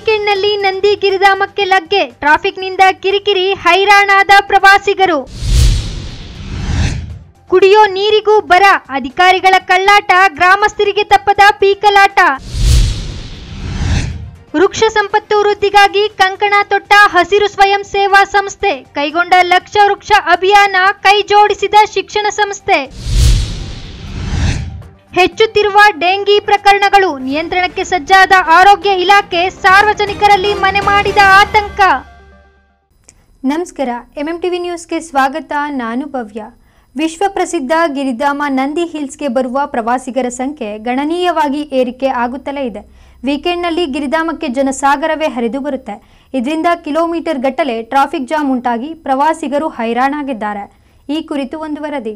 ವೀಕೆಂಡ್ನಲ್ಲಿ ನಂದಿ ಗಿರಿಧಾಮಕ್ಕೆ ಲಗ್ಗೆ ಟ್ರಾಫಿಕ್ನಿಂದ ಕಿರಿಕಿರಿ ಹೈರಾಣಾದ ಪ್ರವಾಸಿಗರು ಕುಡಿಯೋ ನೀರಿಗೂ ಬರ ಅಧಿಕಾರಿಗಳ ಕಳ್ಳಾಟ ಗ್ರಾಮಸ್ಥರಿಗೆ ತಪ್ಪದ ಪೀಕಲಾಟ ವೃಕ್ಷ ಸಂಪತ್ತು ವೃದ್ಧಿಗಾಗಿ ಕಂಕಣ ತೊಟ್ಟ ಹಸಿರು ಸ್ವಯಂ ಸೇವಾ ಸಂಸ್ಥೆ ಕೈಗೊಂಡ ಲಕ್ಷ ವೃಕ್ಷ ಅಭಿಯಾನ ಕೈ ಜೋಡಿಸಿದ ಶಿಕ್ಷಣ ಸಂಸ್ಥೆ ಹೆಚ್ಚುತ್ತಿರುವ ಡೆಂಗಿ ಪ್ರಕರಣಗಳು ನಿಯಂತ್ರಣಕ್ಕೆ ಸಜ್ಜಾದ ಆರೋಗ್ಯ ಇಲಾಖೆ ಸಾರ್ವಜನಿಕರಲ್ಲಿ ಮನೆ ಮಾಡಿದ ಆತಂಕ ನಮಸ್ಕಾರ ಎಂಎಂ ಟಿವಿ ನ್ಯೂಸ್ಗೆ ಸ್ವಾಗತ ನಾನು ಭವ್ಯ ವಿಶ್ವ ಪ್ರಸಿದ್ಧ ಗಿರಿಧಾಮ ನಂದಿ ಹಿಲ್ಸ್ಗೆ ಬರುವ ಪ್ರವಾಸಿಗರ ಸಂಖ್ಯೆ ಗಣನೀಯವಾಗಿ ಏರಿಕೆ ಆಗುತ್ತಲೇ ಇದೆ ವೀಕೆಂಡ್ನಲ್ಲಿ ಗಿರಿಧಾಮಕ್ಕೆ ಜನಸಾಗರವೇ ಹರಿದು ಬರುತ್ತೆ ಇದರಿಂದ ಕಿಲೋಮೀಟರ್ ಗಟ್ಟಲೆ ಟ್ರಾಫಿಕ್ ಜಾಮ್ ಉಂಟಾಗಿ ಪ್ರವಾಸಿಗರು ಹೈರಾಣಾಗಿದ್ದಾರೆ ಈ ಕುರಿತು ಒಂದು ವರದಿ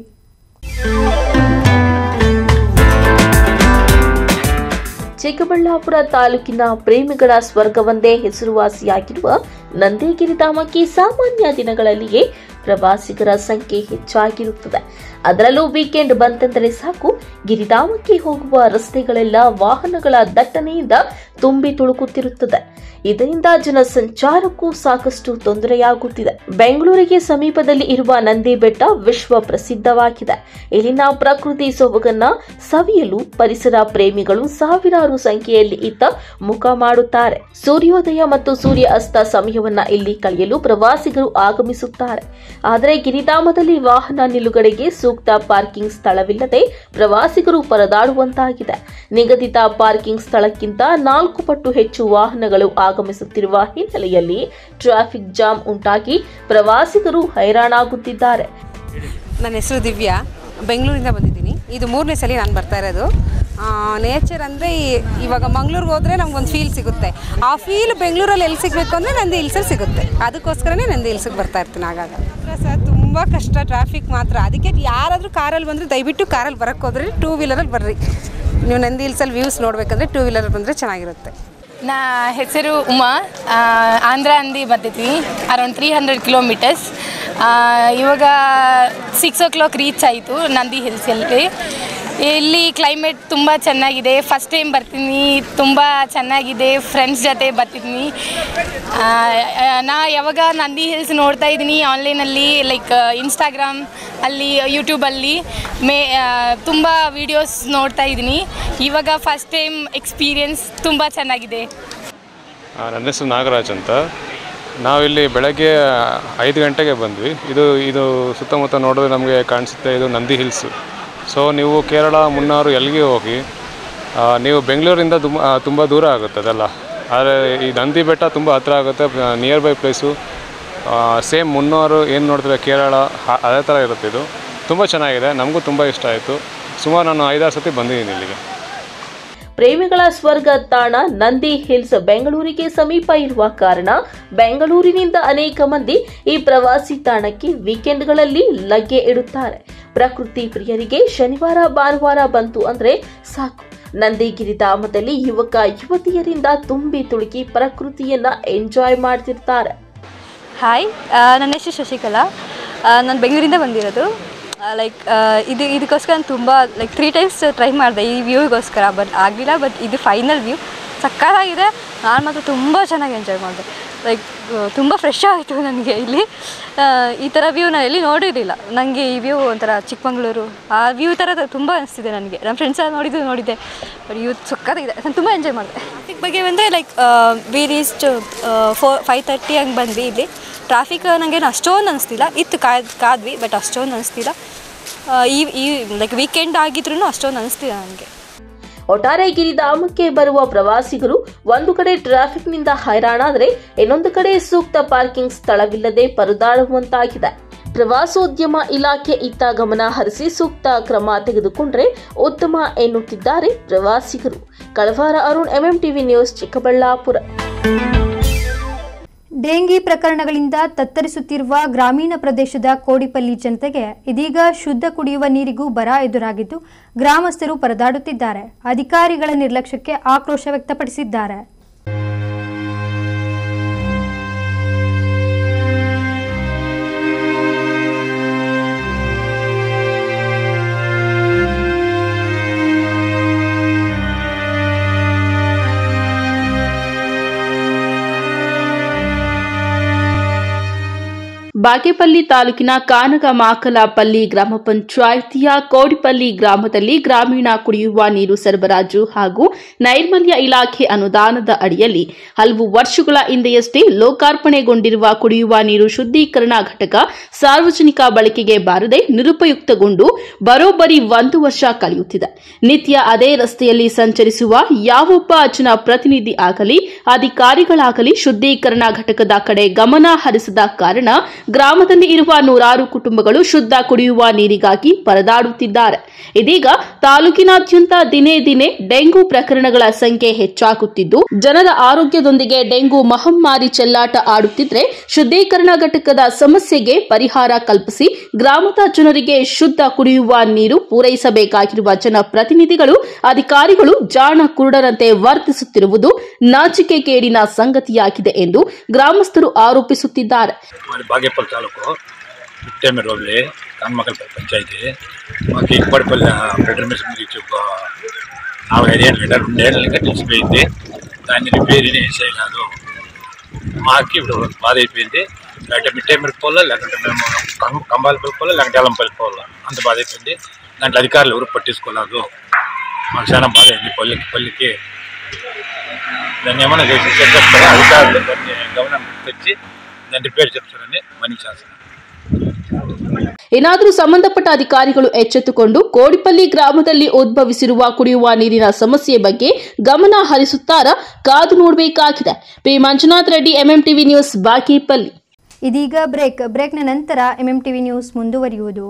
ಚಿಕ್ಕಬಳ್ಳಾಪುರ ತಾಲೂಕಿನ ಪ್ರೇಮಿಗಳ ಸ್ವರ್ಗವೊಂದೇ ಹೆಸರುವಾಸಿಯಾಗಿರುವ ನಂದಿಗಿರಿಧಾಮಕ್ಕೆ ಸಾಮಾನ್ಯ ದಿನಗಳಲ್ಲಿಯೇ ಪ್ರವಾಸಿಗರ ಸಂಖ್ಯೆ ಹೆಚ್ಚಾಗಿರುತ್ತದೆ ಅದರಲ್ಲೂ ವೀಕೆಂಡ್ ಬಂತೆಂದರೆ ಸಾಕು ಗಿರಿಧಾಮಕ್ಕೆ ಹೋಗುವ ರಸ್ತೆಗಳೆಲ್ಲ ವಾಹನಗಳ ದಟ್ಟಣೆಯಿಂದ ತುಂಬಿ ತುಳುಕುತ್ತಿರುತ್ತದೆ ಇದರಿಂದ ಜನಸಂಚಾರಕ್ಕೂ ಸಾಕಷ್ಟು ತೊಂದರೆಯಾಗುತ್ತಿದೆ ಬೆಂಗಳೂರಿಗೆ ಸಮೀಪದಲ್ಲಿ ಇರುವ ನಂದಿ ಬೆಟ್ಟ ವಿಶ್ವ ಪ್ರಸಿದ್ಧವಾಗಿದೆ ಇಲ್ಲಿನ ಪ್ರಕೃತಿ ಸೊಬಗನ್ನ ಸವಿಯಲು ಪರಿಸರ ಪ್ರೇಮಿಗಳು ಸಾವಿರಾರು ಸಂಖ್ಯೆಯಲ್ಲಿ ಇತ್ತ ಮುಖ ಮಾಡುತ್ತಾರೆ ಸೂರ್ಯೋದಯ ಮತ್ತು ಸೂರ್ಯ ಅಸ್ತ ಸಮಯವನ್ನ ಇಲ್ಲಿ ಕಳೆಯಲು ಪ್ರವಾಸಿಗರು ಆಗಮಿಸುತ್ತಾರೆ ಆದರೆ ಗಿರಿಧಾಮದಲ್ಲಿ ವಾಹನ ನಿಲುಗಡೆಗೆ ಸೂಕ್ತ ಪಾರ್ಕಿಂಗ್ ಸ್ಥಳವಿಲ್ಲದೆ ಪ್ರವಾಸಿಗರು ಪರದಾಡುವಂತಾಗಿದೆ ನಿಗದಿತ ಪಾರ್ಕಿಂಗ್ ಸ್ಥಳಕ್ಕಿಂತ ನಾಲ್ಕು ಪಟ್ಟು ಹೆಚ್ಚು ವಾಹನಗಳು ಆಗಮಿಸುತ್ತಿರುವ ಹಿನ್ನೆಲೆಯಲ್ಲಿ ಟ್ರಾಫಿಕ್ ಜಾಮ್ ಉಂಟಾಗಿ ಪ್ರವಾಸಿಗರು ಹೈರಾಣಾಗುತ್ತಿದ್ದಾರೆ ನನ್ನ ಹೆಸರು ದಿವ್ಯಾ ಬೆಂಗಳೂರಿಂದ ಬಂದಿದ್ದೀನಿ ಇದು ಮೂರನೇ ಸಲ ನಾನು ಬರ್ತಾ ಇರೋದು ನೇಚರ್ ಅಂದರೆ ಇವಾಗ ಮಂಗ್ಳೂರಿಗೆ ಹೋದರೆ ನಮ್ಗೊಂದು ಫೀಲ್ ಸಿಗುತ್ತೆ ಆ ಫೀಲ್ ಬೆಂಗಳೂರಲ್ಲಿ ಎಲ್ಲಿ ಸಿಗಬೇಕು ಅಂದರೆ ನಂದಿ ಹಿಲ್ಸಲ್ಲಿ ಸಿಗುತ್ತೆ ಅದಕ್ಕೋಸ್ಕರನೇ ನಂದಿ ಹಿಲ್ಸಿಗೆ ಬರ್ತಾ ಇರ್ತೀನಿ ಆಗಾಗ ಸರ್ ತುಂಬ ಕಷ್ಟ ಟ್ರಾಫಿಕ್ ಮಾತ್ರ ಅದಕ್ಕೆ ಯಾರಾದರೂ ಕಾರಲ್ಲಿ ಬಂದರೆ ದಯವಿಟ್ಟು ಕಾರಲ್ಲಿ ಬರೋಕ್ಕೆ ಹೋದ್ರೆ ಟೂ ವೀಲರಲ್ಲಿ ಬರ್ರಿ ನೀವು ನಂದಿ ಹಿಲ್ಸಲ್ಲಿ ವ್ಯೂಸ್ ನೋಡಬೇಕಂದ್ರೆ ಟೂ ವೀಲರಲ್ಲಿ ಬಂದರೆ ಚೆನ್ನಾಗಿರುತ್ತೆ ನಾ ಹೆಸರು ಉಮಾ ಆ, ಆಂಧ್ರ ಅಂದಿ ಬರ್ತಿದ್ವಿ ಅರೌಂಡ್ ತ್ರೀ ಹಂಡ್ರೆಡ್ ಕಿಲೋಮೀಟರ್ಸ್ ಇವಾಗ ಸಿಕ್ಸ್ ಓ ಕ್ಲಾಕ್ ರೀಚ್ ಆಯಿತು ನಂದಿ ಹಿಲ್ಸಲ್ಲಿ ಇಲ್ಲಿ ಕ್ಲೈಮೇಟ್ ತುಂಬ ಚೆನ್ನಾಗಿದೆ ಫಸ್ಟ್ ಟೈಮ್ ಬರ್ತೀನಿ ತುಂಬ ಚೆನ್ನಾಗಿದೆ ಫ್ರೆಂಡ್ಸ್ ಜೊತೆ ಬರ್ತಿದ್ದೀನಿ ಆ, ಆ, ನಾ ಯಾವಾಗ ನಂದಿ ಹಿಲ್ಸ್ ನೋಡ್ತಾ ಇದ್ದೀನಿ ಆನ್ಲೈನಲ್ಲಿ ಲೈಕ್ ಇನ್ಸ್ಟಾಗ್ರಾಮ್ ಅಲ್ಲಿ ಯೂಟ್ಯೂಬಲ್ಲಿ ಮೇ ತುಂಬ ವೀಡಿಯೋಸ್ ನೋಡ್ತಾ ಇದ್ದೀನಿ ಇವಾಗ ಫಸ್ಟ್ ಟೈಮ್ ಎಕ್ಸ್ಪೀರಿಯನ್ಸ್ ತುಂಬ ಚೆನ್ನಾಗಿದೆ ಆ, ನನ್ನ ಹೆಸರು ನಾಗರಾಜ್ ಅಂತ ನಾವಿಲ್ಲಿ ಬೆಳಗ್ಗೆ ಐದು ಗಂಟೆಗೆ ಬಂದ್ವಿ ಇದು ಇದು ಸುತ್ತಮುತ್ತ ನೋಡಿದ್ರೆ ನಮಗೆ ಕಾಣಿಸುತ್ತೆ ಇದು ನಂದಿ ಹಿಲ್ಸು ಸೊ ನೀವು ಕೇರಳ ಮುನ್ನಾರು ಎಲ್ಲಿಗೆ ಹೋಗಿ ಆ, ನೀವು ಬೆಂಗಳೂರಿಂದ ತುಂಬ ತುಂಬ ದೂರ ಆಗುತ್ತೆ ಅದೆಲ್ಲ ಆದರೆ ಈ ನಂದಿ ಬೆಟ್ಟ ತುಂಬ ಹತ್ತಿರ ಆಗುತ್ತೆ nearby place same Munnar ಏನು ನೋಡ್ತೀವಿ ಕೇರಳ ಆ- ಅದೇ ಥರ ಇರುತ್ತೆ ಇದು ತುಂಬ ಚೆನ್ನಾಗಿದೆ ನಮಗೂ ತುಂಬ ಇಷ್ಟ ಆಯಿತು ಸುಮಾರು ನಾನು ಐದಾರು ಸತಿ ಬಂದಿದ್ದೀನಿ ಇಲ್ಲಿಗೆ ಪ್ರೇಮಿಗಳ ಸ್ವರ್ಗ ತಾಣ ನಂದಿ ಹಿಲ್ಸ್ ಬೆಂಗಳೂರಿಗೆ ಸಮೀಪ ಇರುವ ಕಾರಣ ಬೆಂಗಳೂರಿನಿಂದ ಅನೇಕ ಮಂದಿ ಈ ಪ್ರವಾಸಿ ತಾಣಕ್ಕೆ ವೀಕೆಂಡ್ಗಳಲ್ಲಿ ಲಗ್ಗೆ ಇಡುತ್ತಾರೆ ಪ್ರಕೃತಿ ಪ್ರಿಯರಿಗೆ ಶನಿವಾರ ಭಾನುವಾರ ಬಂತು ಅಂದ್ರೆ ಸಾಕು ನಂದಿಗಿರಿ ಧಾಮದಲ್ಲಿ ಯುವಕ ಯುವತಿಯರಿಂದ ತುಂಬಿ ತುಳುಕಿ ಪ್ರಕೃತಿಯನ್ನ ಎಂಜಾಯ್ ಮಾಡ್ತಿರ್ತಾರೆ ಹಾಯ್ ಆ, ನನ್ನ ಹೆಸರು ಶಶಿಕಲಾ ನಾನು ಬೆಂಗಳೂರಿಂದ ಬಂದಿರೋದು ಲೈಕ್ ಇದು ಇದಕ್ಕೋಸ್ಕರ ನಾನು ತುಂಬ ಲೈಕ್ ತ್ರೀ ಟೈಮ್ಸ್ ಟ್ರೈ ಮಾಡಿದೆ ಈ ವ್ಯೂಗೋಸ್ಕರ ಬಟ್ ಆಗಲಿಲ್ಲ ಬಟ್ ಇದು ಫೈನಲ್ ವ್ಯೂ ಸಕ್ಕತ್ತಾಗಿದೆ ನಾನು ಮಾತ್ರ ತುಂಬ ಚೆನ್ನಾಗಿ ಎಂಜಾಯ್ ಮಾಡಿದೆ ಲೈಕ್ ತುಂಬ ಫ್ರೆಶ್ ಆಯಿತು ನನಗೆ ಇಲ್ಲಿ ಆ, ಈ ಥರ ವ್ಯೂ ನಾನು ಎಲ್ಲಿ ನೋಡಿರಲಿಲ್ಲ ನನಗೆ ಈ ವ್ಯೂ ಒಂಥರ ಚಿಕ್ಕಮಗಳೂರು ಆ ವ್ಯೂ ಥರ ತುಂಬ ಅನಿಸ್ತಿದೆ ನನಗೆ ನನ್ನ ಫ್ರೆಂಡ್ಸ್ ಎಲ್ಲ ನೋಡಿದ್ದು ನೋಡಿದ್ದೆ ಬಟ್ ವ್ಯೂ ಸಕ್ಕತ್ತಾಗಿದೆ ನಾನು ತುಂಬ ಎಂಜಾಯ್ ಮಾಡಿದೆ ಟ್ರಾಫಿಕ್ ಬಗ್ಗೆ ಬಂದರೆ like we reached four five thirty ಹಂಗೆ ಬಂದ್ವಿ ಇಲ್ಲಿ ಟ್ರಾಫಿಕ್ ನನಗೇನು ಅಷ್ಟೊಂದು ಅನಿಸ್ತಿಲ್ಲ ಇತ್ತು ಕಾದ್ ಕಾದ್ವಿ ಬಟ್ ಅಷ್ಟೊಂದು ಅನಿಸ್ತಿಲ್ಲ ಆ, ಈ ಈ ಲೈಕ್ ವೀಕೆಂಡ್ ಆಗಿದ್ರೂ ಅಷ್ಟೊಂದು ಅನಿಸ್ತಿಲ್ಲ ನನಗೆ ಒಟ್ಟಾರೆ ಗಿರಿಧಾಮಕ್ಕೆ ಬರುವ ಪ್ರವಾಸಿಗರು ಒಂದು ಕಡೆ ಟ್ರಾಫಿಕ್ನಿಂದ ಹೈರಾಣಾದರೆ ಇನ್ನೊಂದು ಕಡೆ ಸೂಕ್ತ ಪಾರ್ಕಿಂಗ್ ಸ್ಥಳವಿಲ್ಲದೆ ಪರದಾಡುವಂತಾಗಿದೆ ಪ್ರವಾಸೋದ್ಯಮ ಇಲಾಖೆ ಇತ್ತ ಗಮನ ಹರಿಸಿ ಸೂಕ್ತ ಕ್ರಮ ತೆಗೆದುಕೊಂಡ್ರೆ ಉತ್ತಮ ಎನ್ನುತ್ತಿದ್ದಾರೆ ಪ್ರವಾಸಿಗರು ಕಳವಾರ Arun MM TV news Chikkaballapur dengue ಪ್ರಕರಣಗಳಿಂದ ತತ್ತರಿಸುತ್ತಿರುವ ಗ್ರಾಮೀಣ ಪ್ರದೇಶದ ಕೋಡಿಪಲ್ಲಿ ಜನತೆಗೆ ಇದೀಗ ಶುದ್ಧ ಕುಡಿಯುವ ನೀರಿಗೂ ಬರ ಎದುರಾಗಿದ್ದು ಗ್ರಾಮಸ್ಥರು ಪರದಾಡುತ್ತಿದ್ದಾರೆ ಅಧಿಕಾರಿಗಳ ನಿರ್ಲಕ್ಷ್ಯಕ್ಕೆ ಆಕ್ರೋಶ ವ್ಯಕ್ತಪಡಿಸಿದ್ದಾರೆ ಬಾಗೇಪಲ್ಲಿ ತಾಲೂಕಿನ ಕಾನಗಮಾಕಲಪಲ್ಲಿ ಗ್ರಾಮ ಪಂಚಾಯಿತಿಯ ಕೋಡಿಪಲ್ಲಿ ಗ್ರಾಮದಲ್ಲಿ ಗ್ರಾಮೀಣ ಕುಡಿಯುವ ನೀರು ಸರಬರಾಜು ಹಾಗೂ ನೈರ್ಮಲ್ಯ ಇಲಾಖೆ ಅನುದಾನದ ಅಡಿಯಲ್ಲಿ ಹಲವು ವರ್ಷಗಳ ಹಿಂದೆಯಷ್ಟೇ ಲೋಕಾರ್ಪಣೆಗೊಂಡಿರುವ ಕುಡಿಯುವ ನೀರು ಶುದ್ದೀಕರಣ ಘಟಕ ಸಾರ್ವಜನಿಕ ಬಳಕೆಗೆ ಬಾರದೆ ನಿರುಪಯುಕ್ತಗೊಂಡು ಬರೋಬ್ಬರಿ ಒಂದು ವರ್ಷ ಕಳೆಯುತ್ತಿದೆ ನಿತ್ಯ ಅದೇ ರಸ್ತೆಯಲ್ಲಿ ಸಂಚರಿಸುವ ಯಾವೊಬ್ಬ ಜನಪ್ರತಿನಿಧಿ ಆಗಲಿ ಅಧಿಕಾರಿಗಳಾಗಲಿ ಶುದ್ದೀಕರಣ ಘಟಕದ ಕಡೆ ಗಮನ ಹರಿಸದ ಕಾರಣ ಗ್ರಾಮದಲ್ಲಿ ಇರುವ ನೂರಾರು ಕುಟುಂಬಗಳು ಶುದ್ಧ ಕುಡಿಯುವ ನೀರಿಗಾಗಿ ಪರದಾಡುತ್ತಿದ್ದಾರೆ ಇದೀಗ ತಾಲೂಕಿನಾದ್ಯಂತ ದಿನೇ ದಿನೇ ಡೆಂಗು ಪ್ರಕರಣಗಳ ಸಂಖ್ಯೆ ಹೆಚ್ಚಾಗುತ್ತಿದ್ದು ಜನರ ಆರೋಗ್ಯದೊಂದಿಗೆ ಡೆಂಗು ಮಹಮ್ಮಾರಿ ಚೆಲ್ಲಾಟ ಆಡುತ್ತಿದ್ರೆ ಶುದ್ದೀಕರಣ ಘಟಕದ ಸಮಸ್ಯೆಗೆ ಪರಿಹಾರ ಕಲ್ಪಿಸಿ ಗ್ರಾಮದ ಜನರಿಗೆ ಶುದ್ಧ ಕುಡಿಯುವ ನೀರು ಪೂರೈಸಬೇಕಾಗಿರುವ ಜನಪ್ರತಿನಿಧಿಗಳು ಅಧಿಕಾರಿಗಳು ಜಾಣ ಕುರುಡರಂತೆ ವರ್ತಿಸುತ್ತಿರುವುದು ನಾಚಿಕೆಗೇಡಿನ ಸಂಗತಿಯಾಗಿದೆ ಎಂದು ಗ್ರಾಮಸ್ಥರು ಆರೋಪಿಸುತ್ತಿದ್ದಾರೆ మాది బాగేపల్లి తాలూకు విట్టేమేరు రోడ్లే కాన్మకల్ పంచాయతీ మాకు ఇప్పటిపల్లి బెడ్రూమ్ నుంచి ఒక నాలుగైదు ఏళ్ళు పెట్టారు రెండేళ్ళు ఇంకా నిలిచిపోయింది దాన్ని రిపేర్ వేసే కాదు మాకు ఇప్పుడు బాధ అయిపోయింది లేకపోతే మిట్టేమేరు పోలా లేకుంటే మేము కం కంబాలపల్లి పోలా లేకుంటే ఎలంపల్లి పోలా అంత బాధ అయిపోయింది దాంట్లో అధికారులు ఎవరు పట్టించుకోలేదు మాకు చాలా బాధ అయింది పల్లికి పల్లికి దాన్ని ఏమైనా చేసి చెప్పేస్తారా అధికారులు దాన్ని గమనం తెచ్చి దాన్ని రిపేర్ చెప్తారని మనవి చేస్తున్నాను ಏನಾದರೂ ಸಂಬಂಧಪಟ್ಟ ಅಧಿಕಾರಿಗಳು ಎಚ್ಚೆತ್ತುಕೊಂಡು ಕೋಡಿಪಲ್ಲಿ ಗ್ರಾಮದಲ್ಲಿ ಉದ್ಭವಿಸಿರುವ ಕುಡಿಯುವ ನೀರಿನ ಸಮಸ್ಯೆ ಬಗ್ಗೆ ಗಮನ ಹರಿಸುತ್ತಾರಾ ಕಾದು ನೋಡಬೇಕಾಗಿದೆ P Manjunath Reddy MMTV news Bagepalli ಇದೀಗ ಬ್ರೇಕ್ ಬ್ರೇಕ್ನ ನಂತರ ಎಂಎಂ ಟಿವಿ ನ್ಯೂಸ್ ಮುಂದುವರಿಯುವುದು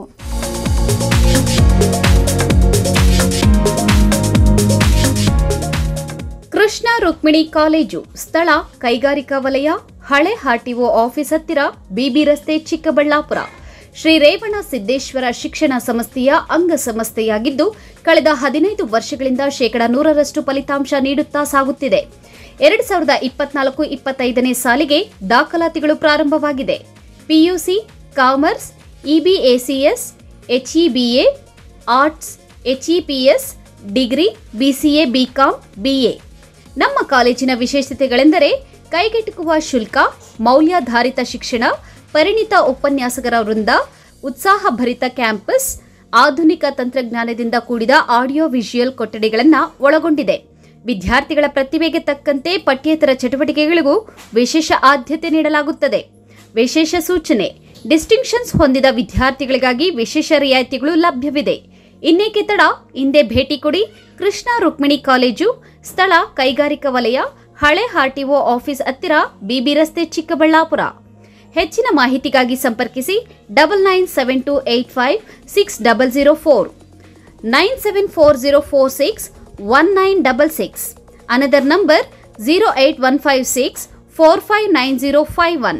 ಕೃಷ್ಣ ರುಕ್ಮಿಣಿ ಕಾಲೇಜು ಸ್ಥಳ ಕೈಗಾರಿಕಾ ವಲಯ ಹಳೆ ಆರ್ಟಿಒ ಆಫೀಸ್ ಹತ್ತಿರ ಬಿಬಿ ರಸ್ತೆ ಚಿಕ್ಕಬಳ್ಳಾಪುರ ಶ್ರೀ ರೇವಣ ಸಿದ್ದೇಶ್ವರ ಶಿಕ್ಷಣ ಸಂಸ್ಥೆಯ ಅಂಗಸಂಸ್ಥೆಯಾಗಿದ್ದು ಕಳೆದ ಹದಿನೈದು ವರ್ಷಗಳಿಂದ ಶೇಕಡ ನೂರರಷ್ಟು ಫಲಿತಾಂಶ ನೀಡುತ್ತಾ ಸಾಗುತ್ತಿದೆ ಎರಡು ಸಾವಿರದ ಇಪ್ಪತ್ನಾಲ್ಕು ಇಪ್ಪತ್ತೈದನೇ ಸಾಲಿಗೆ ದಾಖಲಾತಿಗಳು ಪ್ರಾರಂಭವಾಗಿದೆ PUC commerce EBACS HEBA arts HEPS degree BCA BCom BA ನಮ್ಮ ಕಾಲೇಜಿನ ವಿಶೇಷತೆಗಳೆಂದರೆ ಕೈಗೆಟುಕುವ ಶುಲ್ಕ ಮೌಲ್ಯಾಧಾರಿತ ಶಿಕ್ಷಣ ಪರಿಣಿತ ಉಪನ್ಯಾಸಕರ ವೃಂದ ಉತ್ಸಾಹಭರಿತ ಕ್ಯಾಂಪಸ್ ಆಧುನಿಕ ತಂತ್ರಜ್ಞಾನದಿಂದ ಕೂಡಿದ ಆಡಿಯೋ ವಿಜುಯಲ್ ಕೊಠಡಿಗಳನ್ನು ಒಳಗೊಂಡಿದೆ ವಿದ್ಯಾರ್ಥಿಗಳ ಪ್ರತಿಭೆಗೆ ತಕ್ಕಂತೆ ಪಠ್ಯೇತರ ಚಟುವಟಿಕೆಗಳಿಗೂ ವಿಶೇಷ ಆದ್ಯತೆ ನೀಡಲಾಗುತ್ತದೆ ವಿಶೇಷ ಸೂಚನೆ ಡಿಸ್ಟಿಂಕ್ಷನ್ಸ್ ಹೊಂದಿದ ವಿದ್ಯಾರ್ಥಿಗಳಿಗಾಗಿ ವಿಶೇಷ ರಿಯಾಯಿತಿಗಳು ಲಭ್ಯವಿದೆ ಇನ್ನೇಕೆ ತಡ ಹಿಂದೆ ಭೇಟಿ ಕೊಡಿ ಕೃಷ್ಣ ರುಕ್ಮಿಣಿ ಕಾಲೇಜು ಸ್ಥಳ ಕೈಗಾರಿಕಾ ವಲಯ ಹಳೆ ಆರ್ಟಿಒ ಆಫೀಸ್ ಹತ್ತಿರ ಬಿಬಿ ರಸ್ತೆ ಚಿಕ್ಕಬಳ್ಳಾಪುರ ಹೆಚ್ಚಿನ ಮಾಹಿತಿಗಾಗಿ ಸಂಪರ್ಕಿಸಿ double nine seven two eight five six double zero four nine seven four zero four six one nine double six another number zero eight one five six four five nine zero five one